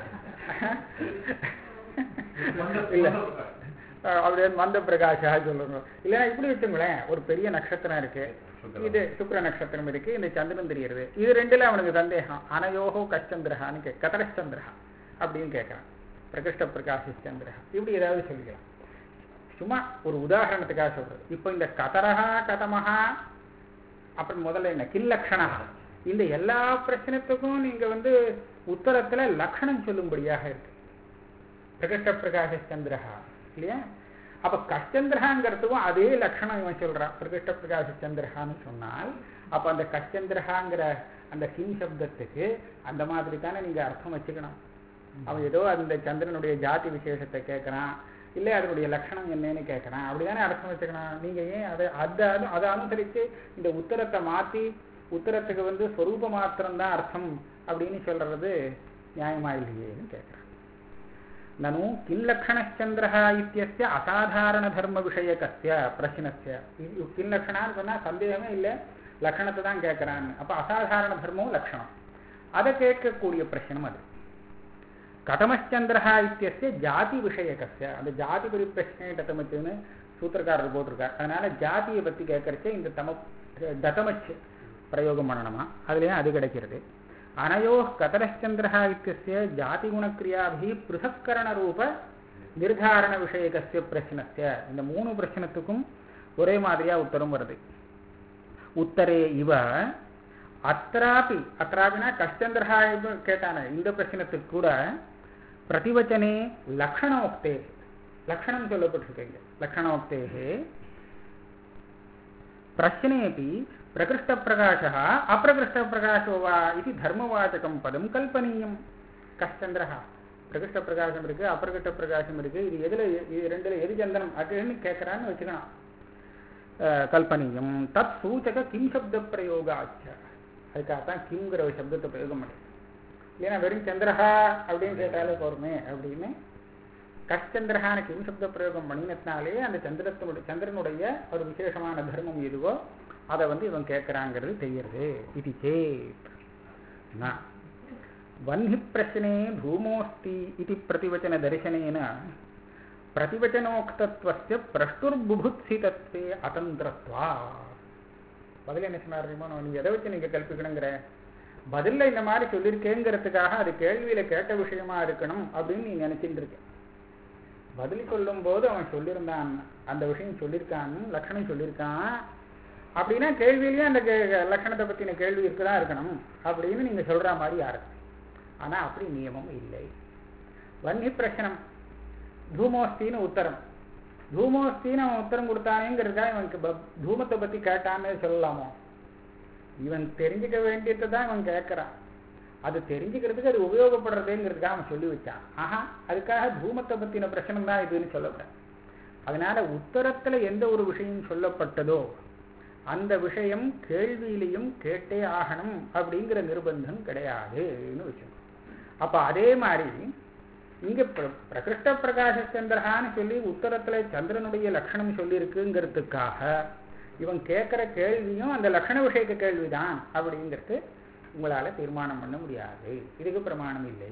இல்ல அஹ் அப்படியே மந்த பிரகாஷா சொல்லுங்க இல்லைன்னா இப்படி வச்சுங்களேன் ஒரு பெரிய நட்சத்திரம் இருக்கு இது சுக்கிர நட்சத்திரம் இருக்கு இந்த சந்திரன் தெரியுது இது ரெண்டுல அவனுக்கு சந்தேகம் அனயோகோ கச்சந்திரஹான்னு கே கதரச்சந்திரஹா அப்படின்னு கேட்கறான் பிரகிருஷ்ட பிரகாஷ சந்திரஹா இப்படி ஏதாவது சொல்லிக்கலாம் சும்மா ஒரு உதாரணத்துக்காக சொல்றது இப்போ இந்த கதரஹா கதமஹா அப்புறம் முதல்ல என்ன கில்லக்ஷணா இந்த எல்லா பிரச்சனத்துக்கும் நீங்க வந்து உத்தரத்துல லக்ஷணம் சொல்லும்படியாக இருக்கு பிரகிருஷ்ட பிரகாஷ சந்திரஹா இல்லையா அப்ப கச்சந்திரஹாங்கிறதுக்கும் அதே லட்சணம் இவன் சொல்றான் பிரகிருஷ்ட பிரகாஷ சந்திரஹான்னு சொன்னால் அப்ப அந்த கச்சந்திரஹாங்கிற அந்த கிம் சப்தத்துக்கு அந்த மாதிரி தானே நீங்க அர்த்தம் வச்சுக்கணும் அவன் ஏதோ அந்த சந்திரனுடைய ஜாதி விசேஷத்தை கேட்கறான் இல்லை அதனுடைய லட்சணம் என்னன்னு கேட்கறான் அப்படிதானே அர்த்தம் வச்சுக்கணும் நீங்க ஏன் அதை அதை அனு- அதை அனுசரிச்சு இந்த உத்தரத்தை மாத்தி உத்தரத்துக்கு வந்து ஸ்வரூப மாத்திரம்தான் அர்த்தம் அப்படின்னு சொல்றது நியாயமா இல்லையேன்னு கேட்கறான் நனு கில்லக்ஷணச்சந்திரः இத்தியஸ்ய அசாதாரண தர்ம விஷயக்கஸ்ய பிரச்சனஸ்ய இது கில்லக்ஷணான்னு சொன்னா சந்தேகமே இல்லை லக்ஷணத்தை தான் கேட்கறான்னு அப்ப அசாதாரண தர்மம் லக்ஷணம் அதை கேட்கக்கூடிய பிரச்சனம் அது கதமச்சந்திரஹா இத்தியஸ்ய ஜாதி விஷயக்கஸ்ய அந்த ஜாதி பரி பிரச்சனை டத்தமச்சுன்னு சூத்திரக்காரர் போட்டிருக்கார் அதனால ஜாதியை பத்தி கேட்கறச்சே இந்த தம ததமச்சு பிரயோகம் பண்ணணுமா அதுலயும் அது கிடைக்கிறது அனயோ கதரச்சந்திரஹா இத்தியஸ்ய ஜாதி குணக்கிரியாபி பிருசக்கரண ரூப நிர்தாரண விஷயக்கஸ்ய பிரச்சனஸ்ய இந்த மூணு பிரச்சனத்துக்கும் ஒரே மாதிரியா உத்தரம் வருது உத்தரே இவ அत्रापि அत्राபினா கஷ்டந்திரஹா இவ கேட்டானே இந்த பிரச்சனத்துக்கு கூட பிரதிவச்சனே லக்ஷணோக்தே லக்ஷணம் சொல்லப்பட்டிருக்கீங்க லக்ஷணோக்தேகே பிரச்சனேபி பிரகிருஷ்டப்பிரகாசः அப்பிரகிருஷ்டப்பிரகாசோ வா இது தர்மவாச்சகம் பதம் கல்பனீயம் கஷ்டந்திரஹா பிரகிருஷ்டப்பிரகாசம் இருக்கு அப்பிரகிருஷ்ட பிரகாசம் இருக்கு இது எதுல இது ரெண்டுல எது சந்தனம் அதுன்னு கேட்கறான்னு வச்சுக்கலாம் அஹ், கல்பனீயம் தத் சூச்சக கிம் சப்த பிரயோகாச்ச அதுக்காகத்தான் கிம்ங்கிற ஒரு சப்தத்தை பிரயோகம் பண்ணி இல்லைன்னா வெறும் சந்திரஹா அப்படின்னு கேட்டாலே போருமே அப்படின்னு கஷ்டந்திரஹான கிம் சப்த பிரயோகம் பண்ணினத்தினாலே அந்த சந்திரத்தினுடைய சந்திரனுடைய ஒரு விசேஷமான தர்மம் எதுவோ அதை வந்து இவன் கேட்கறாங்கிறது தெரியுது இது சேத் ந வன்னி பிரச்சனே பூமோஸ்தி இது பிரதிவச்சன தரிசனேன பிரதிவச்சனோக்தத்வஸ்ய பிரஷ்டுர்புபுத்சிதத்வே அதந்திரத்வா பதில் என்ன சொன்னார் தெரியுமா நான் நீங்க எதை வச்சு நீங்க கல்பிக்கணுங்கிற பதில்ல இந்த மாதிரி சொல்லியிருக்கேங்கிறதுக்காக அது கேள்வியில கேட்ட விஷயமா இருக்கணும் அப்படின்னு நீ நினைச்சிட்டு இருக்க பதில் சொல்லும் போது அவன் சொல்லியிருந்தான் அந்த விஷயம் சொல்லியிருக்கான் லட்சணம் சொல்லியிருக்கான் அப்படின்னா கேள்வியிலேயே அந்த கே- லட்சணத்தை பத்தின கேள்வி இருக்குதான் இருக்கணும் அப்படின்னு நீங்க சொல்ற மாதிரி யாரு ஆனா அப்படி நியமம் இல்லை வன்னி பிரச்சனம் தூமோஸ்தின்னு உத்தரம் தூமோஸ்தின்னு அவன் உத்தரம் கொடுத்தானேங்கிறதுக்காக இவனுக்கு ப- தூமத்தை பத்தி கேட்டான்னு சொல்லலாமோ இவன் தெரிஞ்சுக்க வேண்டியதை தான் இவன் கேட்கறான் அது தெரிஞ்சுக்கிறதுக்கு அது உபயோகப்படுறதுங்கிறதுக்காக அவன் சொல்லி வச்சான் ஆஹா அதுக்காக தூமத்தை பத்தின பிரச்சனை தான் இதுன்னு சொல்லக்கூடாது அதனால உத்தரத்துல எந்த ஒரு விஷயம் சொல்லப்பட்டதோ அந்த விஷயம் கேள்வியிலையும் கேட்டே ஆகணும் அப்படிங்கிற நிர்பந்தம் கிடையாதுன்னு வச்சுக்கோ அப்ப அதே மாதிரி இங்க பிர- பிரகிருஷ்ட பிரகாச சந்திரஹான்னு சொல்லி உத்தரத்துல சந்திரனுடைய லட்சணம் சொல்லியிருக்குங்கிறதுக்காக இவன் கேட்கிற கேள்வியும் அந்த லட்சண விஷயக்க கேள்விதான் அப்படிங்கிறது உங்களால தீர்மானம் பண்ண முடியாது இதுக்கு பிரமாணம் இல்லை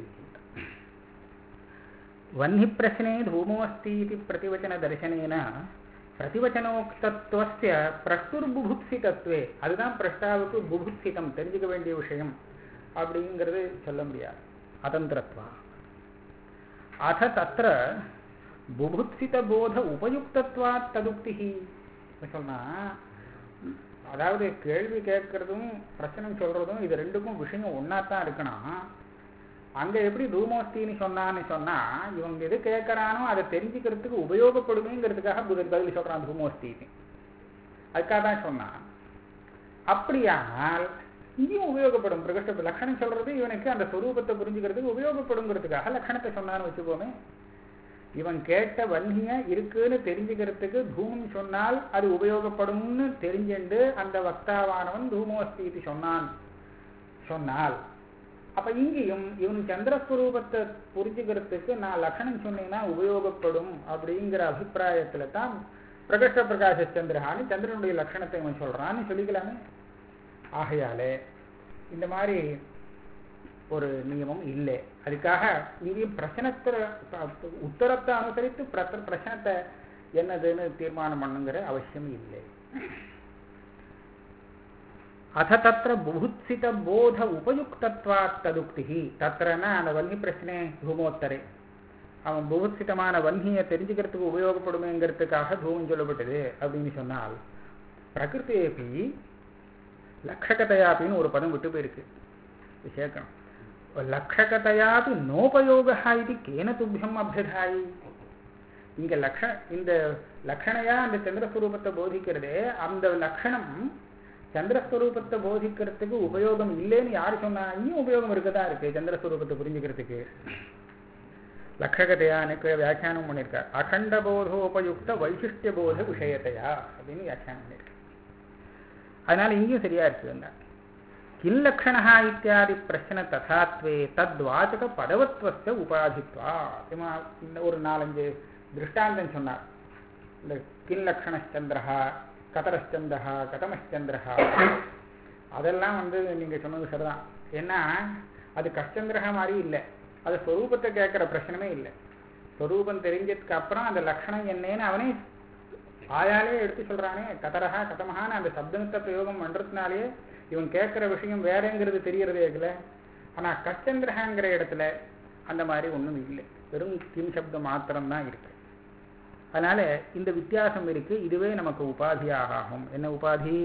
வன்னி பிரச்சனே தூமோஸ்தி இது பிரதிவச்சன தரிசனேன பிரதிவச்சனோக்தத்துவஸ்ய பிரஷ்டுர்புபுத்சிதத்வே அதுதான் பிரஷ்டாவுக்கு புபுத்சிதம் தெரிஞ்சுக்க வேண்டிய விஷயம் அப்படிங்கிறது சொல்ல முடியாது அதந்திரத்வா அத தத்திர புபுத்சித போத உபயுக்தத்வாத் ததுக்திஹி சொன்னா அதாவது கேள்வி கேட்கறதும் பிரச்சனை சொல்றதும் இது ரெண்டுக்கும் விஷயம் ஒன்னா தான் இருக்கணும் அங்க எப்படி தூமோஸ்தின்னு சொன்னான்னு சொன்னா இவங்க எது கேட்கறானோ அதை தெரிஞ்சுக்கிறதுக்கு உபயோகப்படுமேங்கிறதுக்காக புத- பதில் சொல்றான் தூமோஸ்தின்னு அதுக்காக தான் சொன்னான் அப்படியானால் இங்கேயும் உபயோகப்படும் பிரகிருஷ்ட லட்சணம் சொல்றது இவனுக்கு அந்த சொரூபத்தை புரிஞ்சுக்கிறதுக்கு உபயோகப்படுங்கிறதுக்காக லட்சணத்தை சொன்னான்னு வச்சுக்கோமே இவன் கேட்ட வன்னிய இருக்குன்னு தெரிஞ்சுக்கிறதுக்கு தூமம் சொன்னால் அது உபயோகப்படும்னு தெரிஞ்சுண்டு அந்த வக்தாவானவன் தூமோஸ்தி இது சொன்னான் சொன்னால் அப்ப இங்கேயும் இவன் சந்திரஸ்வரூபத்தை புரிஞ்சுக்கிறதுக்கு நான் லக்ஷணம் சொன்னீங்கன்னா உபயோகப்படும் அப்படிங்கிற அபிப்பிராயத்துல தான் பிரகஷ்ட பிரகாச சந்திரஹான்னு சந்திரனுடைய லட்சணத்தை இவன் சொல்றான்னு சொல்லிக்கலாமே ஆகையாலே இந்த மாதிரி ஒரு நியமம் இல்லை அதுக்காக இங்கேயும் பிரச்சனத்தை உத்தரத்தை அனுசரித்து பிரச்ச பிரச்சனத்தை என்னதுன்னு தீர்மானம் பண்ணுங்கிற அவசியம் இல்லை அத தத்திர புபுத்சித போத உபயுக்தத்வாத் ததுக்தி தத்திரனா அந்த வன்னி பிரச்சனை தூமோத்தரே அவன் புபுத்சிதமான வன்னியை தெரிஞ்சுக்கிறதுக்கு உபயோகப்படுமேங்கிறதுக்காக தூமம் சொல்லப்பட்டது அப்படின்னு சொன்னால் பிரகிருத்தேபி லக்ஷகதையாப்பின்னு ஒரு பதம் விட்டு போயிருக்கு சேர்க்கணும் லக்ஷகதையாபி நோபயோகா இது கேன துப்பியம் அபியதாயி இங்க லக்ஷ இந்த லக்ஷணையா அந்த சந்திரஸ்வரூபத்தை போதிக்கிறதே அந்த லக்ஷணம் சந்திரஸ்வரூபத்தை போதிக்கிறதுக்கு உபயோகம் இல்லைன்னு யார் சொன்னா இன்னும் உபயோகம் இருக்கதா இருக்கு சந்திரஸ்வரூபத்தை புரிஞ்சுக்கிறதுக்கு லக்ஷகதையானுக்கு வியாக்கியானம் பண்ணியிருக்கார் அகண்ட போதோபயுக்த வைசிஷ்டிய போத விஷயத்தையா அப்படின்னு வியாக்கியானம் பண்ணியிருக்கார் அதனால இங்கேயும் சரியா இருக்குங்க கில்லக்ஷணா இத்தியாதி பிரச்சனை ததாத்வே தத்வாச்சக பதவத்வஸ்த உபாதித்வா இந்த ஒரு நாலஞ்சு திருஷ்டாந்தம் சொன்னார் இந்த கில்லக்ஷணச்சந்திரஹா கதரச்சந்திரஹா கதமச்சந்திரஹா அதெல்லாம் வந்து நீங்க சொன்னது சரிதான் ஏன்னா அது கஷ்டந்திரஹா மாதிரி இல்லை அது ஸ்வரூபத்தை கேட்குற பிரச்சனமே இல்லை ஸ்வரூபம் தெரிஞ்சதுக்கு அப்புறம் அந்த லக்ஷணம் என்னன்னு அவனே ஆயாலே எடுத்து சொல்றானே கதரஹா கதமஹான்னு அந்த சப்தத்தை பிரயோகம் பண்றதுனாலேயே இவன் கேட்குற விஷயம் வேறங்கிறது தெரியறதே இருக்குல்ல ஆனா கச்சந்திரஹாங்கிற இடத்துல அந்த மாதிரி ஒண்ணும் இல்லை வெறும் கிம் சப்தம் மாத்திரம்தான் இருக்கு அதனால இந்த வித்தியாசம் இருக்கு இதுவே நமக்கு உபாதியாக ஆகும் என்ன உபாதி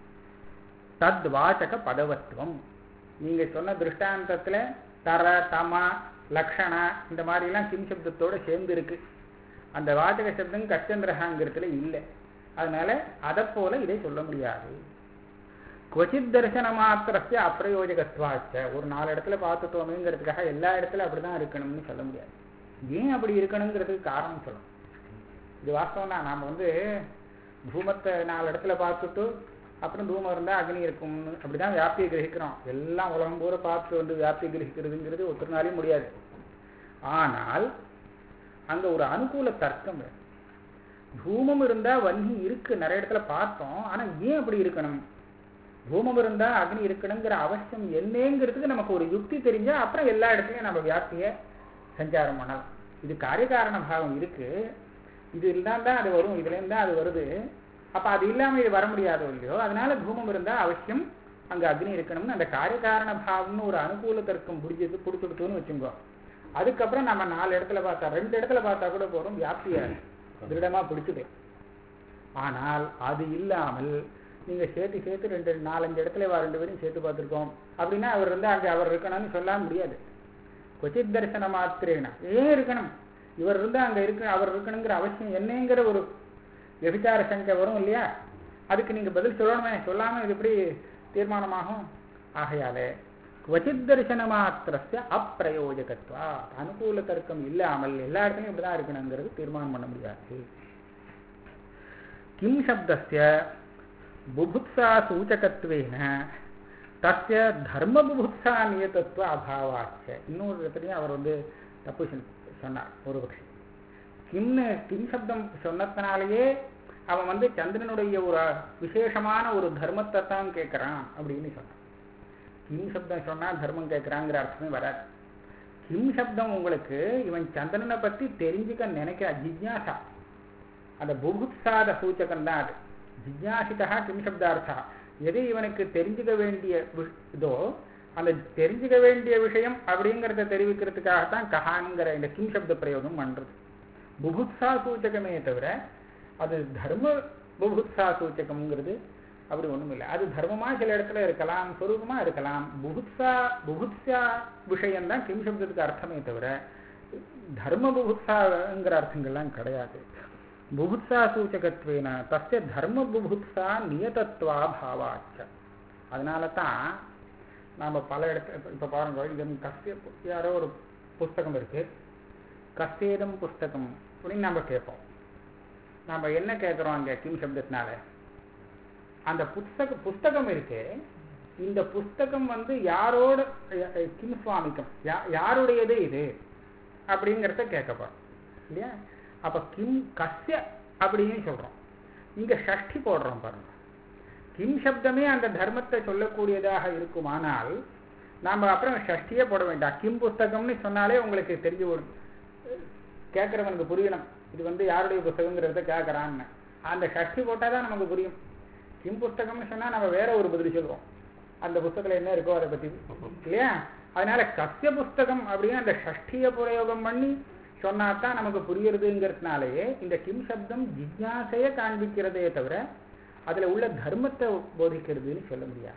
தத் வாச்சக பதவத்துவம் நீங்க சொன்ன திருஷ்டாந்தத்துல தர தம லக்ஷணா இந்த மாதிரிலாம் கிம் சப்தத்தோட சேர்ந்து இருக்கு அந்த வாச்சக சப்தம் கச்சந்திரகாங்கிறதுல இல்லை அதனால அதை போல இதை சொல்ல முடியாது குவச்சித் தரிசன மாத்திரஸ்ய அப்பிரயோஜகத்வாச்ச ஒரு நாலு இடத்துல பார்த்துட்டோமேங்கிறதுக்காக எல்லா இடத்துல அப்படிதான் இருக்கணும்னு சொல்ல முடியாது ஏன் அப்படி இருக்கணுங்கிறதுக்கு காரணம் சொல்லணும் இது வாஸ்தவம் தான் நாம் வந்து தூமத்தை நாலு இடத்துல பார்த்துட்டு அப்புறம் தூமம் இருந்தால் அக்னி இருக்கும்னு அப்படிதான் வியாப்தியை கிரகிக்கிறோம் எல்லாம் உலகம் பூரா பார்த்து வந்து வியாப்தியை கிரகிக்கிறதுங்கிறது ஒருத்தருனாலையும் முடியாது ஆனால் அங்க ஒரு அனுகூல தர்க்கம் வேணும் தூமம் இருந்தா வன்னி இருக்கு நிறைய இடத்துல பார்த்தோம் ஆனா ஏன் அப்படி இருக்கணும் தூமம் இருந்தா அக்னி இருக்கணுங்கிற அவசியம் என்னங்கிறதுக்கு நமக்கு ஒரு யுக்தி தெரிஞ்சா அப்புறம் எல்லா இடத்துலயும் நம்ம வியாப்திய சஞ்சாரம் பண்ணலாம் இது காரியகாரண பாவம் இருக்கு இது இருந்தால் தான் அது வரும் இதுல இருந்தா அது வருது அப்ப அது இல்லாம இது வர முடியாதோ இல்லையோ அதனால தூமம் இருந்தா அவசியம் அங்க அக்னி இருக்கணும்னு அந்த காரியகாரண பாவம்னு ஒரு அனுகூல தர்க்கம் பிடிச்சது பிடிச்சுடுத்தோன்னு வச்சுக்கோ அதுக்கப்புறம் நம்ம நாலு இடத்துல பார்த்தா ரெண்டு இடத்துல பார்த்தா கூட போறோம் வியாப்திய திருடமா பிடிச்சுது ஆனால் அது இல்லாமல் நீங்க சேர்த்து சேர்த்து ரெண்டு நாலஞ்சு இடத்துல வா ரெண்டு பேரும் சேர்த்து பார்த்துருக்கோம் அப்படின்னா அவர் இருந்தா அங்க அவர் இருக்கணும்னு சொல்ல முடியாது கொச்சித் தரிசன மாத்திரேனா ஏன் இருக்கணும் இவர் இருந்தா அங்க இருக்கு அவர் இருக்கணுங்கிற அவசியம் என்னங்கிற ஒரு விபச்சார சங்கை வரும் இல்லையா அதுக்கு நீங்க பதில் சொல்லணுமே சொல்லாம இது எப்படி தீர்மானமாகும் ஆகையாலே குவச்சித் தரிசன மாத்திரஸ்ய அப்பிரயோஜகத்வா அனுகூல தர்க்கம் இல்லாமல் எல்லா இடத்துலையும் இப்படிதான் இருக்கணுங்கிறது தீர்மானம் பண்ண முடியாது கிம் சப்தஸ்ய புபுத்சா சூச்சகத்வேன தஸ்ய தர்ம புபுத்சா நியதத்துவ அபாவாச்ச இன்னொரு இடத்துலையும் அவர் வந்து தப்பு சொன்ன- சொன்னார் ஒரு பட்சி கிம்னு கிம் சப்தம் சொன்னதுனாலேயே அவன் வந்து சந்திரனுடைய ஒரு விசேஷமான ஒரு தர்மத்தை தான் கேட்கறான் அப்படின்னு சொன்னான் கிம் சப்தம் சொன்னா தர்மம் கேட்கறாங்கிற அர்த்தமே வராது கிம் சப்தம் உங்களுக்கு இவன் சந்திரனை பத்தி தெரிஞ்சுக்க நினைக்கிற ஜிஜ்ஞாசா அந்த புபுத்சாத சூச்சகம் தான் அது ஜிஜ்ஞாசிதா கிம் சப்தார்த்தா எது இவனுக்கு தெரிஞ்சுக்க வேண்டிய வி- இதோ அந்த தெரிஞ்சுக்க வேண்டிய விஷயம் அப்படிங்கிறத தெரிவிக்கிறதுக்காகத்தான் கஹான்ங்கிற இந்த கிம் சப்த பிரயோகம் பண்றது புபுத்சா சூச்சகமே தவிர அது தர்ம புபுத்சா சூச்சகம்ங்கிறது அப்படி ஒண்ணும் இல்லை அது தர்மமா சில இடத்துல இருக்கலாம் சொரூபமா இருக்கலாம் புபுத்சா புபுத்சா விஷயம்தான் கிம் சப்தத்துக்கு அர்த்தமே தவிர தர்ம புபுத்சாங்கிற அர்த்தங்கள்லாம் கிடையாது புபுத்சா சூச்சகத்வேன தஸ்ய தர்ம புபுத்சா நியதத்வா பாவாச்ச அதனால தான் நாம பல இடத்துல இப்ப- இப்ப பாருங்க இது கஸ்ய யாரோ ஒரு புஸ்தகம் இருக்கு கஸ்தேதம் புஸ்தகம் அப்படின்னு நம்ம கேட்போம் நம்ம என்ன கேட்குறோம் அங்கே கிம் சப்தத்தினால அந்த புஸ்தக புஸ்தகம் இருக்கு இந்த புஸ்தகம் வந்து யாரோட அஹ், அஹ், கிம் சுவாமிக்கம் யா யாருடையது இது அப்படிங்கிறத கேட்கப்போம் இல்லையா அப்ப கிம் கஸ்ய அப்படின்னு சொல்றோம் இங்க ஷஷ்டி போடுறோம் பாருங்க கிம் சப்தமே அந்த தர்மத்தை சொல்லக்கூடியதாக இருக்குமானால் நாம அப்புறம் ஷஷ்டியே போட வேண்டாம் கிம் புஸ்தகம்னு சொன்னாலே உங்களுக்கு தெரிஞ்சு ஒரு கேட்குறவனுக்கு புரியணும் இது வந்து யாருடைய புஸ்தகங்கிறத கேட்குறான்னு அந்த ஷஷ்டி போட்டால் தான் நமக்கு புரியும் கிம் புஸ்தகம்னு சொன்னால் நம்ம வேற ஒரு பதில் சொல்லுவோம் அந்த புஸ்தகத்தில் என்ன இருக்கோ அதை பற்றி இல்லையா அதனால கஸ்ய புஸ்தகம் அப்படின்னு அந்த ஷஷ்டியை பிரயோகம் பண்ணி சொன்னா தான் நமக்கு புரியுறதுங்கிறதுனாலேயே இந்த கிம் சப்தம் ஜிக்ஞாசையை காண்பிக்கிறதே தவிர அதுல உள்ள தர்மத்தை போதிக்கிறதுன்னு சொல்ல முடியாது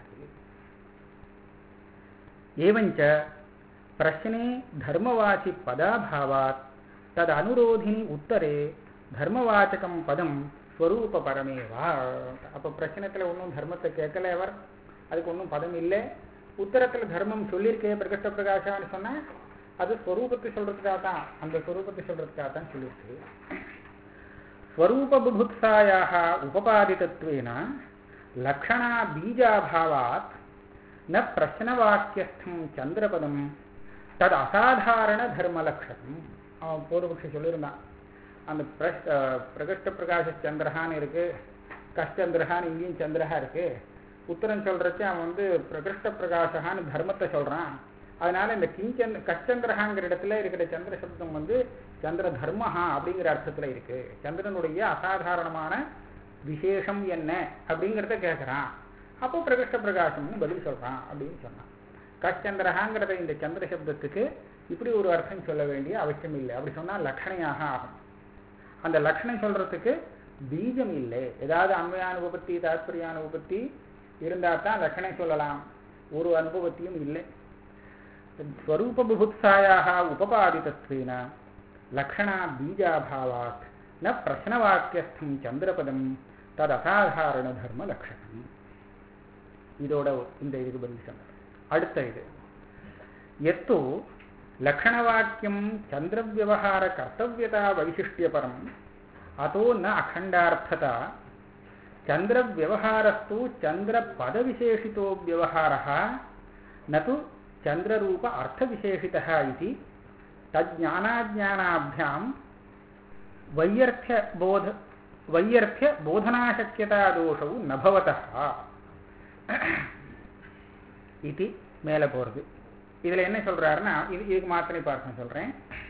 एवञ्च प्रश्ने धर्मवाचि पदाभावात् तदनुरोधिनि उत्तरे தர்மவாச்சகம் பதம் ஸ்வரூப பரமேவா அப்போ பிரச்சனத்தில் ஒன்றும் தர்மத்தை கேட்கல அவர் அதுக்கு ஒன்றும் பதம் இல்லை உத்தரத்தில் தர்மம் சொல்லியிருக்கே பிரகஷ்ட பிரகாஷான்னு சொன்னால் அது ஸ்வரூபத்தை சொல்றதுக்காக தான் அந்த ஸ்வரூபத்தை சொல்றதுக்காக தான் சொல்லியிருக்கு ஸ்வரூப புபுத்சாயாக உபபாதிதத்வேன லக்ஷணா பீஜாபாவாத் ந பிரச்சனவாக்கியஸ்தம் சந்திரபதம் தது அசாதாரண தர்மலக்ஷணம் அவன் பூர்வபக்ஷி சொல்லியிருந்தான் அந்த பிரஷ் அஹ், பிரகஷ்ட பிரகாஷ சந்திரஹான்னு இருக்கு கஷ்சந்திரஹான்னு இங்கேயும் சந்திரஹா இருக்கு உத்தரம் சொல்றச்சு அவன் வந்து பிரகிருஷ்ட பிரகாசகான்னு தர்மத்தை சொல்றான் அதனால இந்த கிஞ்சந்த் கச்சந்திரஹாங்கிற இடத்துல இருக்கிற சந்திர சப்தம் வந்து சந்திர தர்மஹா அப்படிங்கிற அர்த்தத்துல இருக்கு சந்திரனுடைய அசாதாரணமான விசேஷம் என்ன அப்படிங்கிறத கேட்குறான் அப்போ பிரகிருஷ்ட பிரகாசம்னு பதில் சொல்றான் அப்படின்னு சொன்னான் கச்சந்திரஹாங்கிறத இந்த சந்திர சப்தத்துக்கு இப்படி ஒரு அர்த்தம் சொல்ல வேண்டிய அவசியம் இல்லை அப்படி சொன்னா லட்சணையாக ஆகும் அந்த லட்சணம் சொல்றதுக்கு பீஜம் இல்லை ஏதாவது அன்வயானுபத்தி தாத்பரியானுபத்தி இருந்தா தான் லட்சணம் சொல்லலாம் ஒரு அனுபவத்தியும் இல்லை ஸ்வரூபபுபுத்சாயாக உபபாதிதத்வேன லக்ஷணா பீஜாபாவாத் ந பிரश्नवाक्यस्थம் சந்திரபதம் தது அசாதாரண தர்ம லட்சணம் இதோட இந்த இதுக்கு பதில் சொன்னார் அடுத்த இது எத்தோ லக்ஷணவாக்கியம் சந்திரவியவகார கர்த்தவியதா வைசிஷ்டியபரம் அதோ ந அகண்டார்த்ததா चन्द्रव्यवहारस्तु चन्द्रपदविशेषितो व्यवहारः न तु चन्द्ररूप अर्थविशेषितः इति तज्ज्ञानाज्ञानाभ्यां वैयर्थ्यबोध वैयर्थ्यबोधनाशक्यतादोषौ न भवतः इति மேலே போகிறது இதில் என்ன சொல்கிறாருன்னா இது இதுக்கு மாத்திரை பார்க்க சொல்கிறேன்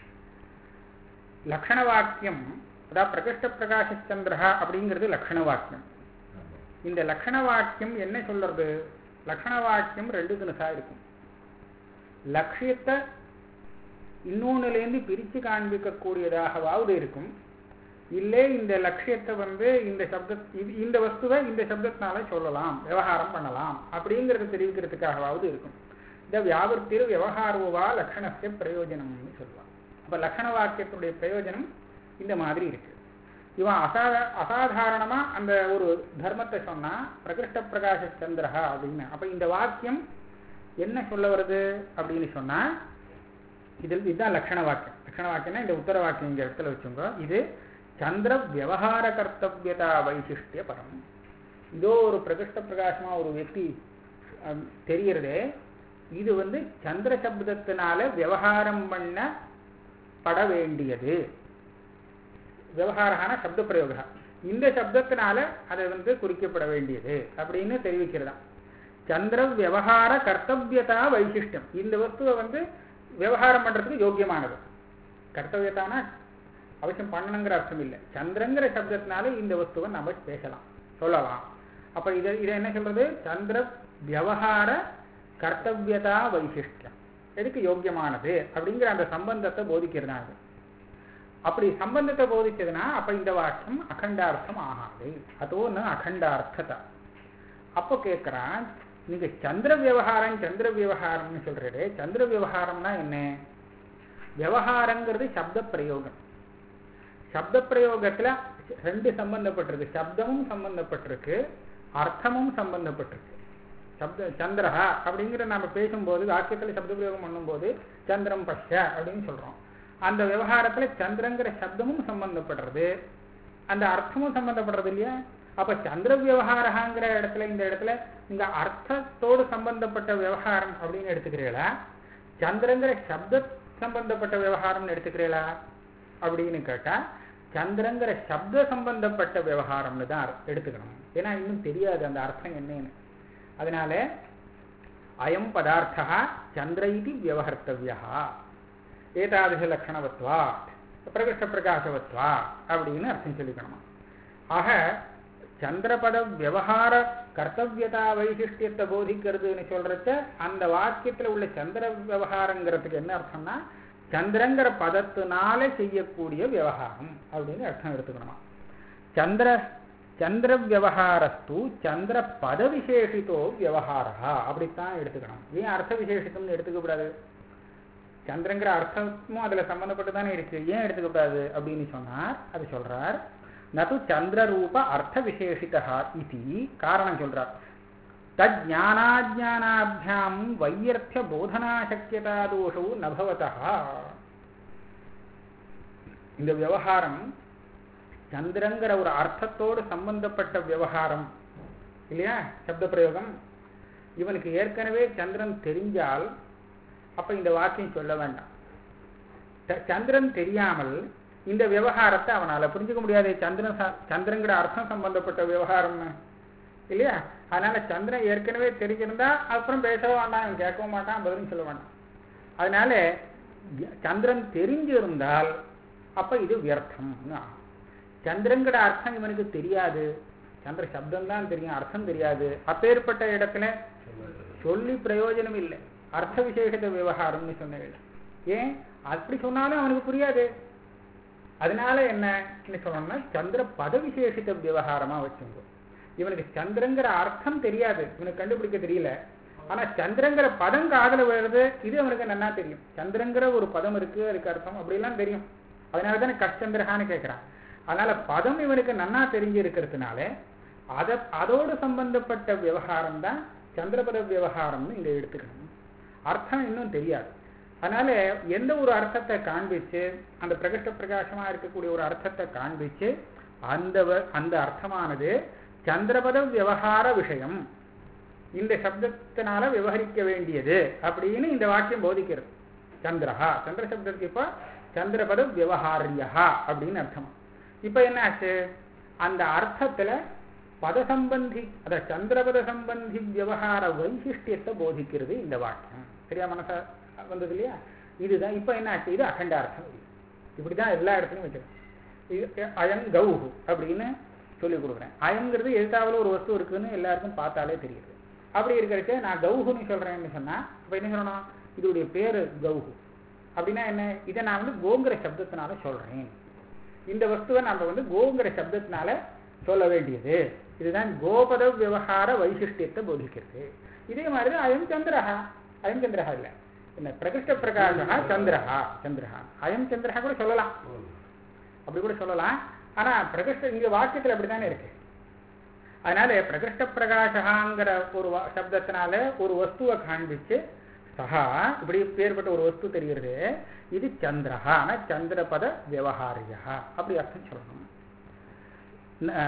லக்ஷண வாக்கியம் அதாவது பிரகிருஷ்ட பிரகாஷ சந்திரஹா அப்படிங்கிறது லக்ஷண வாக்கியம் இந்த லக்ஷண வாக்கியம் என்ன சொல்றது லக்ஷண வாக்கியம் ரெண்டு தினசா இருக்கும் லட்சியத்தை இன்னொன்னுலேருந்து பிரித்து காண்பிக்கக்கூடியதாகவாவது இருக்கும் இல்லை இந்த லட்சியத்தை வந்து இந்த சப்த இது- இந்த வஸ்துவை இந்த சப்தத்தினால சொல்லலாம் விவகாரம் பண்ணலாம் அப்படிங்கிறத தெரிவிக்கிறதுக்காகவாவது இருக்கும் இந்த வியாபர்த்திரு விவகாரோவா லக்ஷணஸ்ய பிரயோஜனம்னு சொல்லுவாங்க அப்போ லக்ஷண வாக்கியத்துடைய பிரயோஜனம் இந்த மாதிரி இருக்கு இவன் அசாத அசாதாரணமா அந்த ஒரு தர்மத்தை சொன்னா பிரகிருஷ்ட பிரகாஷ சந்திரஹா அப்படின்னு அப்ப இந்த வாக்கியம் என்ன சொல்ல வருது அப்படின்னு சொன்னா இதில் இதுதான் லக்ஷண வாக்கியம் லக்ஷண வாக்கியம்னா இந்த உத்தர வாக்கியம் இந்த இடத்துல வச்சுங்க இது சந்திர விவகார கர்த்தவியதா வைசிஷ்டிய பரம் இதோ ஒரு பிரகிருஷ்ட பிரகாசமா ஒரு व्यक्ति அஹ், தெரியறதே இது வந்து சந்திர சப்தத்தினால விவகாரம் பண்ண பட வேண்டியது விவகாரமான சப்த பிரயோக இந்த சப்தத்தினால அதை வந்து குறிக்கப்பட வேண்டியது அப்படின்னு தெரிவிக்கிறதா சந்திர விவகார கர்த்தவியதா வைசிஷ்டம் இந்த வஸ்துவை வந்து விவகாரம் பண்றதுக்கு யோக்கியமானது கர்த்தவியத்தானா அவசியம் பண்ணணுங்கிற அர்த்தம் இல்லை சந்திரங்கிற சப்தத்தினால இந்த வஸ்துவை நம்ம பேசலாம் சொல்லலாம் அப்ப இதை இதை என்ன சொல்றது சந்திர விவகார கர்த்தவியதா வைசிஷ்டம் எதுக்கு யோக்கியமானது அப்படிங்கிற அந்த சம்பந்தத்தை போதிக்கிறதா அது அப்படி சம்பந்தத்தை போதிச்சதுன்னா அப்ப இந்த வாக்கியம் அகண்டார்த்தம் ஆகாது அதோ ந அகண்டார்த்ததா அப்போ கேட்குறான் நீங்க சந்திர விவகாரம் சந்திர விவகாரம்னு சொல்றது சந்திர விவகாரம்னா என்ன விவகாரங்கிறது சப்த பிரயோகம் சப்த பிரயோகத்துல ரெண்டு சம்பந்தப்பட்டிருக்கு சப்தமும் சம்பந்தப்பட்டிருக்கு அர்த்தமும் சம்பந்தப்பட்டிருக்கு சப்த சந்திரஹா அப்படிங்கிற நம்ம பேசும்போது வாக்கியத்துல சப்த பிரயோகம் பண்ணும்போது சந்திரம் பஷ்ய அப்படின்னு சொல்றோம் அந்த விவகாரத்துல சந்திரங்கிற சப்தமும் சம்பந்தப்படுறது அந்த அர்த்தமும் சம்பந்தப்படுறது இல்லையா அப்ப சந்திர விவகாரங்கிற இடத்துல இந்த இடத்துல நீங்க அர்த்தத்தோடு சம்பந்தப்பட்ட விவகாரம் அப்படின்னு எடுத்துக்கிறீங்களா சந்திரங்கிற சப்த சம்பந்தப்பட்ட விவகாரம்னு எடுத்துக்கிறீங்களா அப்படின்னு கேட்டா சந்திரங்கிற சப்த சம்பந்தப்பட்ட விவகாரம்னு தான் அர்- எடுத்துக்கணும் ஏன்னா இன்னும் தெரியாது அந்த அர்த்தம் என்னன்னு அதனால அயம் பதார்த்தா சந்திர இது வியவஹர்த்தவியா ஏதாதிச லட்சணவத்வா பிரகிருஷ்ட பிரகாசவத்வா அப்படின்னு அர்த்தம் சொல்லிக்கணுமா ஆக சந்திரபத விவகார கர்த்தவியதா வைசிஷ்டியத்தை போதிக்கிறதுன்னு சொல்றச்ச அந்த வாக்கியத்துல உள்ள சந்திர விவகாரங்கிறதுக்கு என்ன அர்த்தம்னா சந்திரங்கிற பதத்தினால செய்யக்கூடிய விவகாரம் அப்படின்னு அர்த்தம் எடுத்துக்கணுமா சந்திர சந்திர விவகாரஸ்து சந்திர பத விசேஷித்தோ விவகாரா அப்படித்தான் எடுத்துக்கணும் ஏன் அர்த்த விசேஷித்தம்னு எடுத்துக்க கூடாது சந்திரங்கிற அர்த்தமும் அதுல சம்பந்தப்பட்டு தானே இருக்கு ஏன் எடுத்துக்க கூடாது அப்படின்னு சொன்னார் அது சொல்றார் நது சந்திர ரூப அர்த்த விசேஷிதா இது காரணம் சொல்றார் தத் ஞானாஜானாபியாம் வையர்த்திய போதனாசக்கியதா தோஷோ நபவதா இந்த விவகாரம் சந்திரங்கிற ஒரு அர்த்தத்தோடு சம்பந்தப்பட்ட விவகாரம் இல்லையா சப்த பிரயோகம் இவனுக்கு ஏற்கனவே சந்திரன் தெரிஞ்சால் அப்ப இந்த வாக்கியம் சொல்ல வேண்டாம் ச- சந்திரன் தெரியாமல் இந்த விவகாரத்தை அவனால புரிஞ்சுக்க முடியாது சந்திரன் ச- சந்திரங்கிற அர்த்தம் சம்பந்தப்பட்ட விவகாரம்னு இல்லையா அதனால சந்திரன் ஏற்கனவே தெரிஞ்சிருந்தா அப்புறம் பேசவே வேண்டாம் இவன் கேட்கவும் மாட்டான் பதிலும் சொல்ல வேண்டாம் அதனால ய- சந்திரன் தெரிஞ்சிருந்தால் அப்ப இது வியர்த்தம்னு ஆகும். சந்திரங்கிற அர்த்தம் இவனுக்கு தெரியாது சந்திர சப்தம் தான் தெரியும் அர்த்தம் தெரியாது அப்பேற்பட்ட இடத்துல சொல்லி பிரயோஜனம் இல்லை அர்த்த விசேஷத விவகாரம்னு சொன்னேன் ஏன் அப்படி சொன்னாலும் அவனுக்கு புரியாது அதனால என்ன என்ன சொல்லணும்னா சந்திர பத விசேஷித்த விவகாரமா வச்சுங்க இவனுக்கு சந்திரங்கிற அர்த்தம் தெரியாது இவனுக்கு கண்டுபிடிக்க தெரியல ஆனா சந்திரங்கிற பதம் காதுல வருது இது அவனுக்கு நன்னா தெரியும் சந்திரங்கிற ஒரு பதம் இருக்கு அதுக்கு அர்த்தம் அப்படிலாம் தெரியும் அதனால தானே கஷ்டந்திரகான்னு கேட்கிறான் அதனால பதம் இவனுக்கு நன்னா தெரிஞ்சு இருக்கிறதுனால அத அதோடு சம்பந்தப்பட்ட விவகாரம் தான் சந்திரபத விவகாரம்னு இங்க எடுத்துக்கணும் அர்த்தம் இன்னும் தெரியாது அதனால எந்த ஒரு அர்த்தத்தை காண்பிச்சு அந்த பிரகஷ்ட பிரகாசமா இருக்கக்கூடிய ஒரு அர்த்தத்தை காண்பிச்சு அந்த வ- அந்த அர்த்தமானது சந்திரபத விவகார விஷயம் இந்த சப்தத்தினால விவகரிக்க வேண்டியது அப்படின்னு இந்த வாக்கியம் போதிக்கிறது சந்திரஹா சந்திர சப்தத்துக்கு இப்போ சந்திரபத விவகாரியா அப்படின்னு அர்த்தம் இப்போ என்ன ஆச்சு அந்த அர்த்தத்துல பத சம்பந்தி அத சந்திரபத சம்பந்தி விவகார வைசிஷ்டியத்தை போதிக்கிறது இந்த வாக்கியம் சரியா மனசா வந்தது இல்லையா இதுதான் இப்போ என்ன ஆச்சு இது அகண்டார்த்தம் இப்படிதான் எல்லா இடத்துலையும் வச்சிருக்கேன் இது அயம் கௌஹு அப்படின்னு சொல்லி கொடுக்குறேன் அயங்கிறது எழுத்தாவில் ஒரு வஸ்து இருக்குன்னு எல்லாருக்கும் பார்த்தாலே தெரியுது அப்படி இருக்கிறச்ச நான் கௌஹுன்னு சொல்றேன்னு சொன்னா அப்ப என்ன சொல்லணும் இதோடைய பேரு கௌஹு அப்படின்னா என்ன இதை நான் வந்து கோங்கிற சப்தத்தினால சொல்றேன் இந்த வஸ்துவை நம்ம வந்து கோங்கிற சப்தத்தினால சொல்ல வேண்டியது இதுதான் கோபத விவகார வைசிஷ்டியத்தை போதிக்கிறது இதே மாதிரி தான் அயம் சந்திரஹா அயம் சந்திரஹா இல்ல என்ன பிரகிருஷ்ட பிரகாசா சந்திரஹா சந்திரஹா அயம் சந்திரஹா கூட சொல்லலாம் அப்படி கூட சொல்லலாம் ஆனா பிரகிருஷ்ட இங்க வாக்கியத்துல அப்படித்தானே இருக்கு அதனால பிரகிருஷ்ட பிரகாசகாங்கிற ஒரு வா- சப்தத்தினால ஒரு வஸ்துவை காண்பிச்சு சஹா இப்படி பேர்பட்ட ஒரு வஸ்து தெரிகிறது இது சந்திரஹா ஆனா சந்திரபத விவகாரியா அப்படி அர்த்தம் சொல்லணும் ந-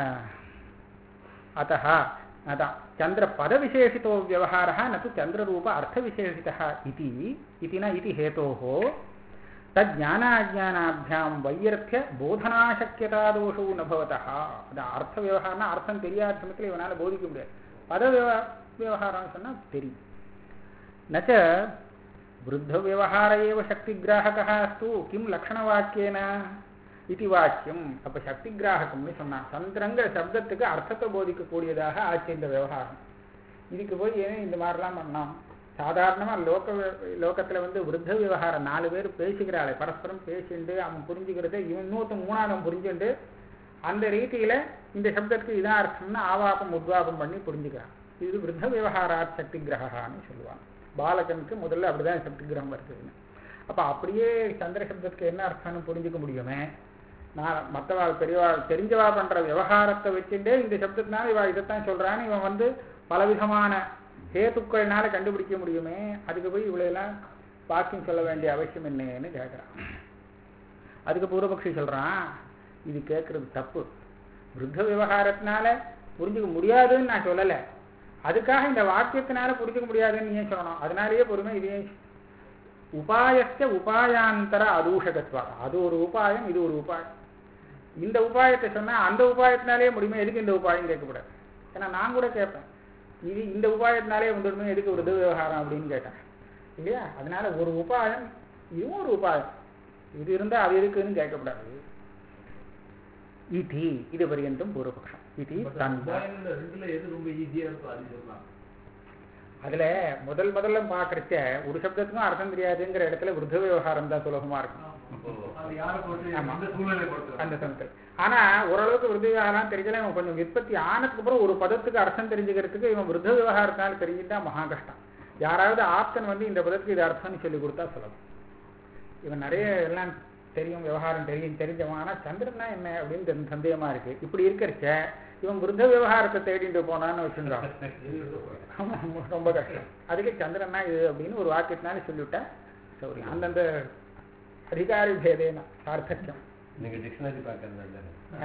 अतः अतः चन्द्रपदविशेषितो व्यवहारः न तु चन्द्ररूप अर्थविशेषितः इति इति न इति हेतोः तज्ज्ञानाज्ञानाभ्यां वैयर्थ्य போதனாசக்கியதாதோஷோ न भवतः அது அர்த்த விவகாரம்னா அர்த்தம் தெரியாத சமயத்தில் இவனால் போதிக்க முடியாது பத விவ விவகாரம்னு சொன்னால் தெரியும் நச்ச वृद्धव्यवहार एव शक्तिग्राहकः अस्तु किं लक्षणवाक्येन இது வாக்கியம் அப்ப சக்தி கிராகம்னு சொன்னான் சந்திரங்கிற சப்தத்துக்கு அர்த்தத்தை போதிக்கக்கூடியதாக ஆச்சு இந்த விவகாரம் இதுக்கு போய் ஏன் இந்த மாதிரிலாம் பண்ணோம் சாதாரணமா லோக வி- லோகத்துல வந்து விருத்த விவகாரம் நாலு பேர் பேசிக்கிறாளே பரஸ்பரம் பேசிண்டு அவன் புரிஞ்சுக்கிறத இவன் இன்னொருத்தன் மூணாவன் புரிஞ்சுண்டு அந்த ரீதியில இந்த சப்தத்துக்கு இதான் அர்த்தம்னு ஆவாபம் உத்வாபம் பண்ணி புரிஞ்சுக்கிறான் இது விருத்த விவகாராத் சக்தி கிரகான்னு சொல்லுவாங்க பாலகனுக்கு முதல்ல அப்படிதான் சக்தி கிரகம் வருதுன்னு அப்ப அப்படியே சந்திர சப்தத்துக்கு என்ன அர்த்தம்னு புரிஞ்சுக்க முடியுமே நான் மற்றவா பெரியவா தெரிஞ்சவா பண்ற விவகாரத்தை வச்சுட்டே இந்த சப்தத்தினால இவா இதைத்தான் சொல்றான்னு இவன் வந்து பலவிதமான ஹேத்துக்கள்னால கண்டுபிடிக்க முடியுமே அதுக்கு போய் இவ்வளவு எல்லாம் வாக்கியம் சொல்ல வேண்டிய அவசியம் என்னன்னு கேட்கிறான் அதுக்கு பூர்வபக்ஷி சொல்றான் இது கேட்கறது தப்பு விருத்த விவகாரத்தினால புரிஞ்சுக்க முடியாதுன்னு நான் சொல்லலை அதுக்காக இந்த வாக்கியத்தினால புரிஞ்சுக்க முடியாதுன்னு நீ ஏன் சொல்லணும் அதனாலேயே பொறுமை இது ஏன் உபாயஸ்ய உபாயாந்தர அதூஷகத்வா அது ஒரு உபாயம் இது ஒரு உபாயம் இந்த உபாயத்தை சொன்னா அந்த உபாயத்தினாலே முடியுமா எதுக்கு இந்த உபாயம் கேட்கக்கூடாது ஏன்னா நான் கூட கேட்பேன் இது இந்த உபாயத்தினாலே வந்துடுமே எதுக்கு விருது விவகாரம் அப்படின்னு கேட்டேன் இல்லையா அதனால ஒரு உபாயம் இதுவும் ஒரு உபாயம் இது இருந்தா அது எதுக்குன்னு கேட்கக்கூடாது இதி இது பரியந்தம் பூர்வபக்ஷம் இதி தன் உபாயங்கள்ல ரெண்டுல எது ரொம்ப ஈஸியா இருக்கோ அது சொல்லலாம் அதுல முதல் முதல்ல பாக்குறச்ச ஒரு சப்தத்துக்கும் அர்த்தம் தெரியாதுங்கிற இடத்துல விருத்த விவகாரம் தான் சுலபமா இருக்கும் அது யாரை பொறுத்து ஆமா. எந்த சூழ்நிலை பொறுத்து அந்த சமயத்தில் ஆனா ஓரளவுக்கு விருத்த விவகாரம் தெரிஞ்சல இவன் கொஞ்சம் விற்பத்தி ஆனதுக்கு அப்புறம் ஒரு பதத்துக்கு அர்த்தம் தெரிஞ்சுக்கிறதுக்கு இவன் விருத்த விவகாரத்தினால தெரிஞ்சுட்டா மகா கஷ்டம் யாராவது ஆப்தன் வந்து இந்த பதத்துக்கு இது அர்த்தம்னு சொல்லி கொடுத்தா சுலபம் இவன் நிறைய எல்லாம் தெரியும் விவகாரம் தெரியும் தெரிஞ்சவன் ஆனா சந்திரன்னா என்ன அப்படின்னு தெரி- சந்தேகமா இருக்கு இப்படி இருக்கிறச்ச இவன் விருத்த விவகாரத்தை தேடிட்டு போனான்னு வச்சுருந்தான் ரொம்ப கஷ்டம் அதுக்கு சந்திரன்னா இது அப்படின்னு ஒரு வாக்கியத்தினால சொல்லிவிட்டா சௌரியம் அந்தந்த அதிகாரி பேதேன சார்த்தக்கியம் நீங்க டிக்ஷனரி பார்க்கறது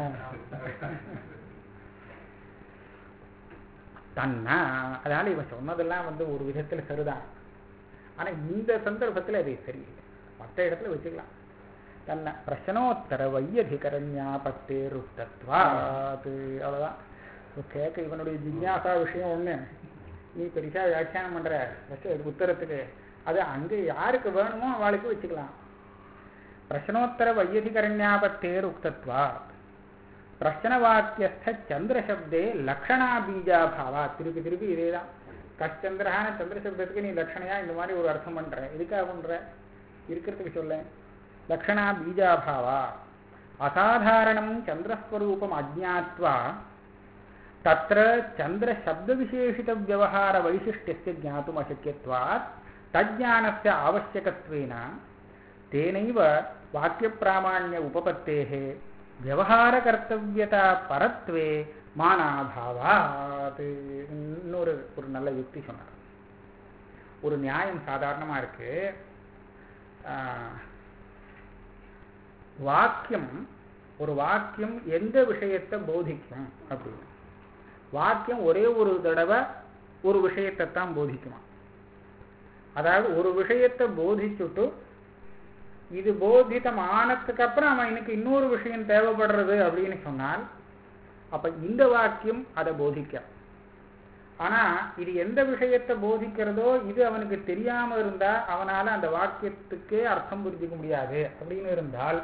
தன்னா அதனால இவன் சொன்னதெல்லாம் வந்து ஒரு விதத்துல சரிதான் ஆனா இந்த சந்தர்ப்பத்துல அது சரியில்லை மற்ற இடத்துல வச்சுக்கலாம் தன்னை பிரச்சனோத்தர வையதிகரண்யாபத்தே ருத்தத்வாது அவ்வளவுதான் இப்ப கேட்க இவனுடைய ஜிக்ஞாசா விஷயம் ஒண்ணு நீ பெருசா வியாக்கியானம் பண்ற வச்சு அது உத்தரத்துக்கு அது அங்க யாருக்கு வேணுமோ அவளுக்கு வச்சுக்கலாம் பிரச்சனோத்தர வையதிகரண்யாபத்தேர் உக்தத்வா பிரச்சனவாக்கியஸ்த சந்திரசப்தே லக்ஷணா பீஜாபாவா திருப்பி திருப்பி இதேதான் கஷ்டந்திரகான சந்திர சப்தத்துக்கு நீ லக்ஷணையா இந்த மாதிரி ஒரு அர்த்தம் பண்ற எதுக்காக பண்ற இருக்கிறதுக்கு சொல்ல லக்ஷணா பீஜாபாவா அசாதாரணம் சந்திரஸ்வரூபம் அஜ்ஞாத்வா தத்திர சந்திரசப்தவிசேஷிதவியவகார வைசிஷ்டியस्य ज्ञातुम् अशक्यत्वात् तज्ज्ञानस्य आवश्यकत्वेन तेनैव वाक्यप्रामाण्य उपपत्तेः व्यवहारकर्तव्यता परत्वे மானாபாவாத் இன்னொரு ஒரு நல்ல யுக்தி சொன்னார் ஒரு நியாயம் சாதாரணமா இருக்கு ஆஹ், வாக்கியம் ஒரு வாக்கியம் எந்த விஷயத்தை போதிக்கும் அப்படின்னு வாக்கியம் ஒரே ஒரு தடவை ஒரு விஷயத்தை தான் போதிக்குமா அதாவது ஒரு விஷயத்தை போதிச்சுட்டு இது போதித்தம் ஆனதுக்கு அப்புறம் அவனுக்கு இன்னொரு விஷயம் தேவைப்படுறது அப்படின்னு சொன்னால் அப்ப இந்த வாக்கியம் அதை போதிக்க ஆனா இது எந்த விஷயத்தை போதிக்கிறதோ இது அவனுக்கு தெரியாம இருந்தா அவனால அந்த வாக்கியத்துக்கே அர்த்தம் புரிஞ்சுக்க முடியாது அப்படின்னு இருந்தால்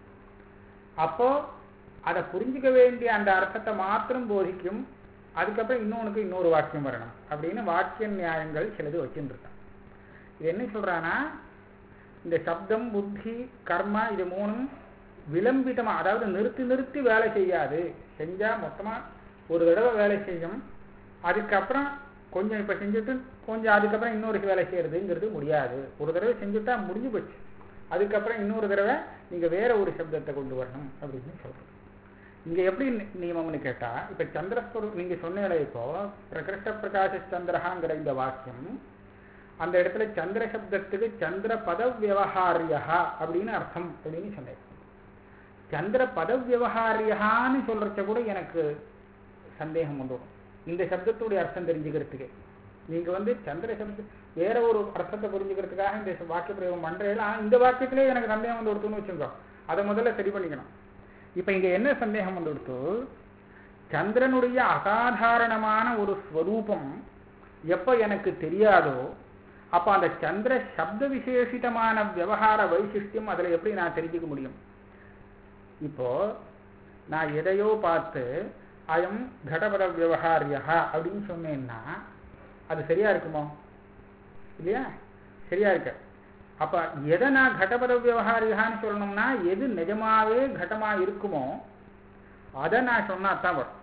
அப்போ அதை புரிஞ்சுக்க வேண்டிய அந்த அர்த்தத்தை மாத்திரம் போதிக்கும் அதுக்கப்புறம் இன்னொன்னுக்கு இன்னொரு வாக்கியம் வரணும் அப்படின்னு வாக்கிய நியாயங்கள் சிலது வச்சுருக்கான் இது என்ன சொல்றானா இந்த சப்தம் புத்தி கர்மா இது மூணும் விளம்பிதமா அதாவது நிறுத்தி நிறுத்தி வேலை செய்யாது செஞ்சா மொத்தமா ஒரு தடவை வேலை செய்யும் அதுக்கப்புறம் கொஞ்சம் இப்ப செஞ்சுட்டு கொஞ்சம் அதுக்கப்புறம் இன்னொரு வேலை செய்யறதுங்கிறது முடியாது ஒரு தடவை செஞ்சுட்டா முடிஞ்சு போச்சு அதுக்கப்புறம் இன்னொரு தடவை நீங்க வேற ஒரு சப்தத்தை கொண்டு வரணும் அப்படின்னு சொல்றோம் இங்க எப்படி நி- நியமம்னு கேட்டா இப்ப சந்திரஸ்வரூ நீங்க சொன்னீங்களே இப்போ பிரகிருஷ்ட பிரகாச சந்திரஹாங்கிற இந்த வாக்கியம் அந்த இடத்துல சந்திர சப்தத்துக்கு சந்திர பத வியவஹாரியா அப்படின்னு அர்த்தம் அப்படின்னு சொன்னேன் சந்திர பத வியவஹாரியான்னு சொல்றச்ச கூட எனக்கு சந்தேகம் வந்துடும் இந்த சப்தத்துடைய அர்த்தம் தெரிஞ்சுக்கிறதுக்கு நீங்க வந்து சந்திர சப்த வேற ஒரு அர்த்தத்தை புரிஞ்சுக்கிறதுக்காக இந்த வாக்கிய பிரயோகம் பண்றீங்க ஆனா இந்த வாக்கியத்திலே எனக்கு சந்தேகம் வந்து கொடுத்துன்னு வச்சுக்கோ அதை முதல்ல சரி பண்ணிக்கணும் இப்ப இங்க என்ன சந்தேகம் வந்து கொடுத்து சந்திரனுடைய அசாதாரணமான ஒரு ஸ்வரூபம் எப்ப எனக்கு தெரியாதோ அப்ப அந்த சந்திர சப்த விசேஷிதமான விவகார வைசிஷ்டியம் அதுல எப்படி நான் தெரிஞ்சுக்க முடியும் இப்போ நான் எதையோ பார்த்து அயம் கடபத விவகாரியா அப்படின்னு சொன்னேன்னா அது சரியா இருக்குமோ இல்லையா சரியா இருக்கு அப்ப எதை நான் கடபத விவகாரியான்னு சொல்லணும்னா எது நிஜமாவே கடமா இருக்குமோ அதை நான் சொன்னா தான் வரும்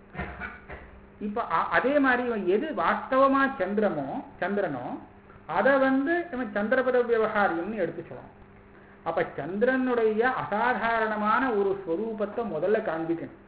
இப்ப அ- அதே மாதிரி இவன் எது வாஸ்தவமா சந்திரமோ சந்திரனோ அதை வந்து இவன் சந்திரபத விவகாரியம்னு எடுத்து சொல்லணும் அப்ப சந்திரனுடைய அசாதாரணமான ஒரு ஸ்வரூபத்தை முதல்ல காண்பிக்கணும்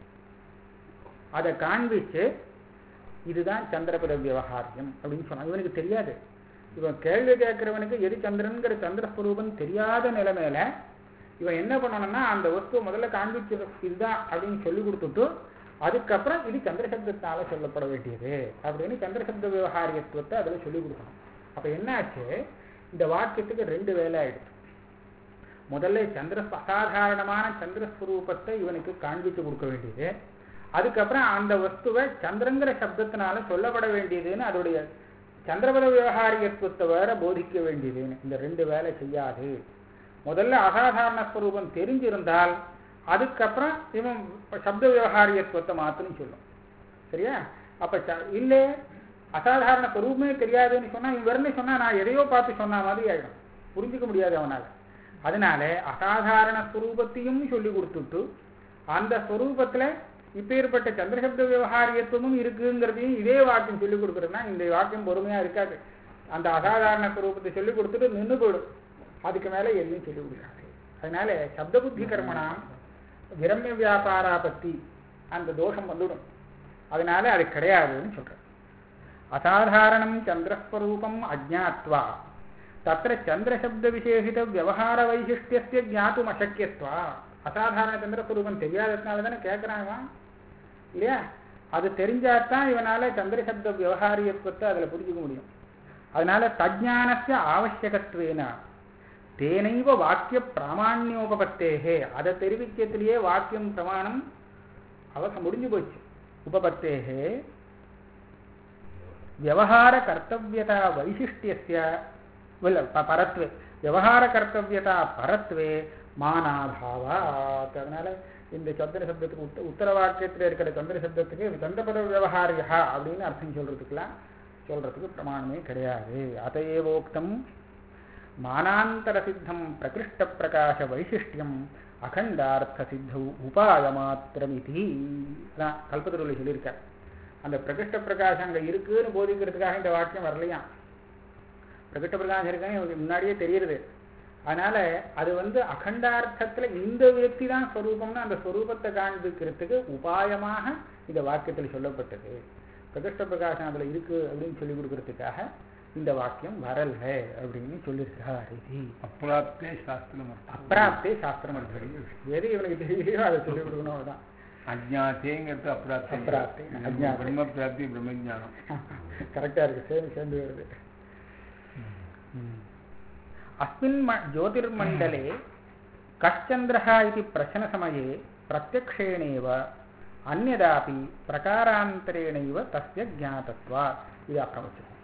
அதை காண்பிச்சு இதுதான் சந்திரபத விவகாரியம் அப்படின்னு சொன்னான் இவனுக்கு தெரியாது இவன் கேள்வி கேட்கிறவனுக்கு எது சந்திரன்கிற சந்திரஸ்வரூபம் தெரியாத நிலைமையில இவன் என்ன பண்ணணும்னா அந்த வஸ்துவை முதல்ல காண்பிச்சு இதுதான் அப்படின்னு சொல்லி கொடுத்துட்டு அதுக்கப்புறம் இது சந்திரசப்தத்தால சொல்லப்பட வேண்டியது அப்படின்னு சந்திரசப்த விவகாரியத்துவத்தை அதில் சொல்லி கொடுக்கணும் அப்ப என்னாச்சு இந்த வாக்கியத்துக்கு ரெண்டு வேலை ஆயிடுச்சு முதல்ல சந்திர அசாதாரணமான சந்திரஸ்வரூபத்தை இவனுக்கு காண்பித்து கொடுக்க வேண்டியது அதுக்கப்புறம் அந்த வஸ்துவை சந்திரங்கிற சப்தத்தினால சொல்லப்பட வேண்டியதுன்னு அதோடைய சந்திரபத விவகாரியத்துவத்தை வேற போதிக்க வேண்டியதுன்னு இந்த ரெண்டு வேலை செய்யாது முதல்ல அசாதாரண ஸ்வரூபம் தெரிஞ்சிருந்தால் அதுக்கப்புறம் இவன் சப்த விவகாரியத்துவத்தை மாத்தணும் சொல்லும் சரியா அப்ப ச- இல்ல அசாதாரண ஸ்வரூபமே தெரியாதுன்னு சொன்னா இவன் வெறும் சொன்னா நான் எதையோ பார்த்து சொன்ன மாதிரி ஆயிடும் புரிஞ்சுக்க முடியாது அவனால அதனால அசாதாரண ஸ்வரூபத்தையும் சொல்லி கொடுத்துட்டு அந்த ஸ்வரூபத்துல இப்பேற்பட்ட சந்திரசப்த விவகாரியத்துவமும் இருக்குங்கிறதையும் இதே வாக்கியம் சொல்லி கொடுக்குறதுனா இந்த வாக்கியம் பொறுமையா இருக்காது அந்த அசாதாரண ஸ்வரூபத்தை சொல்லி கொடுத்துட்டு நின்று போயிடும் அதுக்கு மேல எதையும் சொல்லி கொடுக்காது அதனால சப்த புத்தி கர்மணாம் விரம்ய வியாபாராபத்தி அந்த தோஷம் வந்துடும் அதனால அது கிடையாதுன்னு சொல்றேன் அசாதாரணம் சந்திரஸ்வரூபம் அஜ்ஞாத்வா தத்திர சந்திரசப்த விசேஷித விவகார வைசிஷ்டியஸ்ய ஜாத்தும் அசக்கியத்வா அசாதாரண சந்திரஸ்வரூபம் தெரியாததுனால தானே கேட்கிறான் இவன் இல்லையா அது தெரிஞ்சாதான் இவனால சந்திரசப்த விவகாரியத்துவத்தை அதுல புரிஞ்சுக்க முடியும் அதனால தஜ்ஞானஸ்ய ஆவசியகத்வேன தேனைவ வாக்கிய பிராமாண்யோபபத்தேகே அதை தெரிவிக்கிறதுலயே வாக்கியம் பிரமாணம் அவசரம் முடிஞ்சு போச்சு உபபத்தேகே விவகார கர்த்தவியதா வைசிஷ்டியஸ்ய இல்ல ப- பரத்வே விவகார கர்த்தவியதா பரத்வே மானாபாவாத் அதனால இந்த சந்திர சப்தத்துக்கு உத்த உத்தர வாக்கியத்தில் இருக்கிற சந்திர சப்தத்துக்கு சந்திரபத விவகாரியா அப்படின்னு அர்த்தம் சொல்றதுக்குலாம் சொல்றதுக்கு பிரமாணமே கிடையாது அதையேவோக்தம் மானாந்தர சித்தம் பிரகிருஷ்ட பிரகாச வைசிஷ்டியம் அகண்டார்த்த சித்தௌ உபாய மாத்திரமிதி அதான் கல்பத்தருளை சொல்லியிருக்கார் அந்த பிரகிருஷ்ட பிரகாசம் அங்க இருக்குன்னு போதிக்கிறதுக்காக இந்த வாக்கியம் வரலையாம் பிரகிருஷ்ட பிரகாசம் இருக்குன்னு இவனுக்கு முன்னாடியே தெரியுது அதனால அது வந்து அகண்டார்த்தத்துல இந்த வியக்தி தான் ஸ்வரூபம்னு அந்த ஸ்வரூபத்தை காண்பிக்கிறதுக்கு உபாயமாக இந்த வாக்கியத்தில் சொல்லப்பட்டது பிரகிருஷ்ட பிரகாசம் அதுல இருக்கு அப்படின்னு சொல்லி கொடுக்கறதுக்காக இந்த வாக்கியம் வரல அப்படின்னு சொல்லியிருக்கார் இது அப்பிராப்தே சாஸ்திரம் அப்பிராப்தே சாஸ்திரம் அர்த்தம் எது இவனுக்கு தெரியலையோ அதை சொல்லிக் கொடுக்கணும் அவ்வளவுதான் அஜ்ஞாத்தேங்கிறது அப்பிராப்தி அப்பிராப்தி, அஜ்ஞாதம். பிரம்ம பிராப்தி பிரம்மஜானம் கரெக்டா இருக்கு சேர்ந்து சேர்ந்து வருது अस्मिन् म- ज्योतिर्मण्डले कश्चन्द्रः इति प्रश्नसमये प्रत्यक्षेणैव अन्यदापि प्रकारान्तरेणैव तस्य ज्ञातत्वात् இது அப்புறம் வச்சுக்கோங்க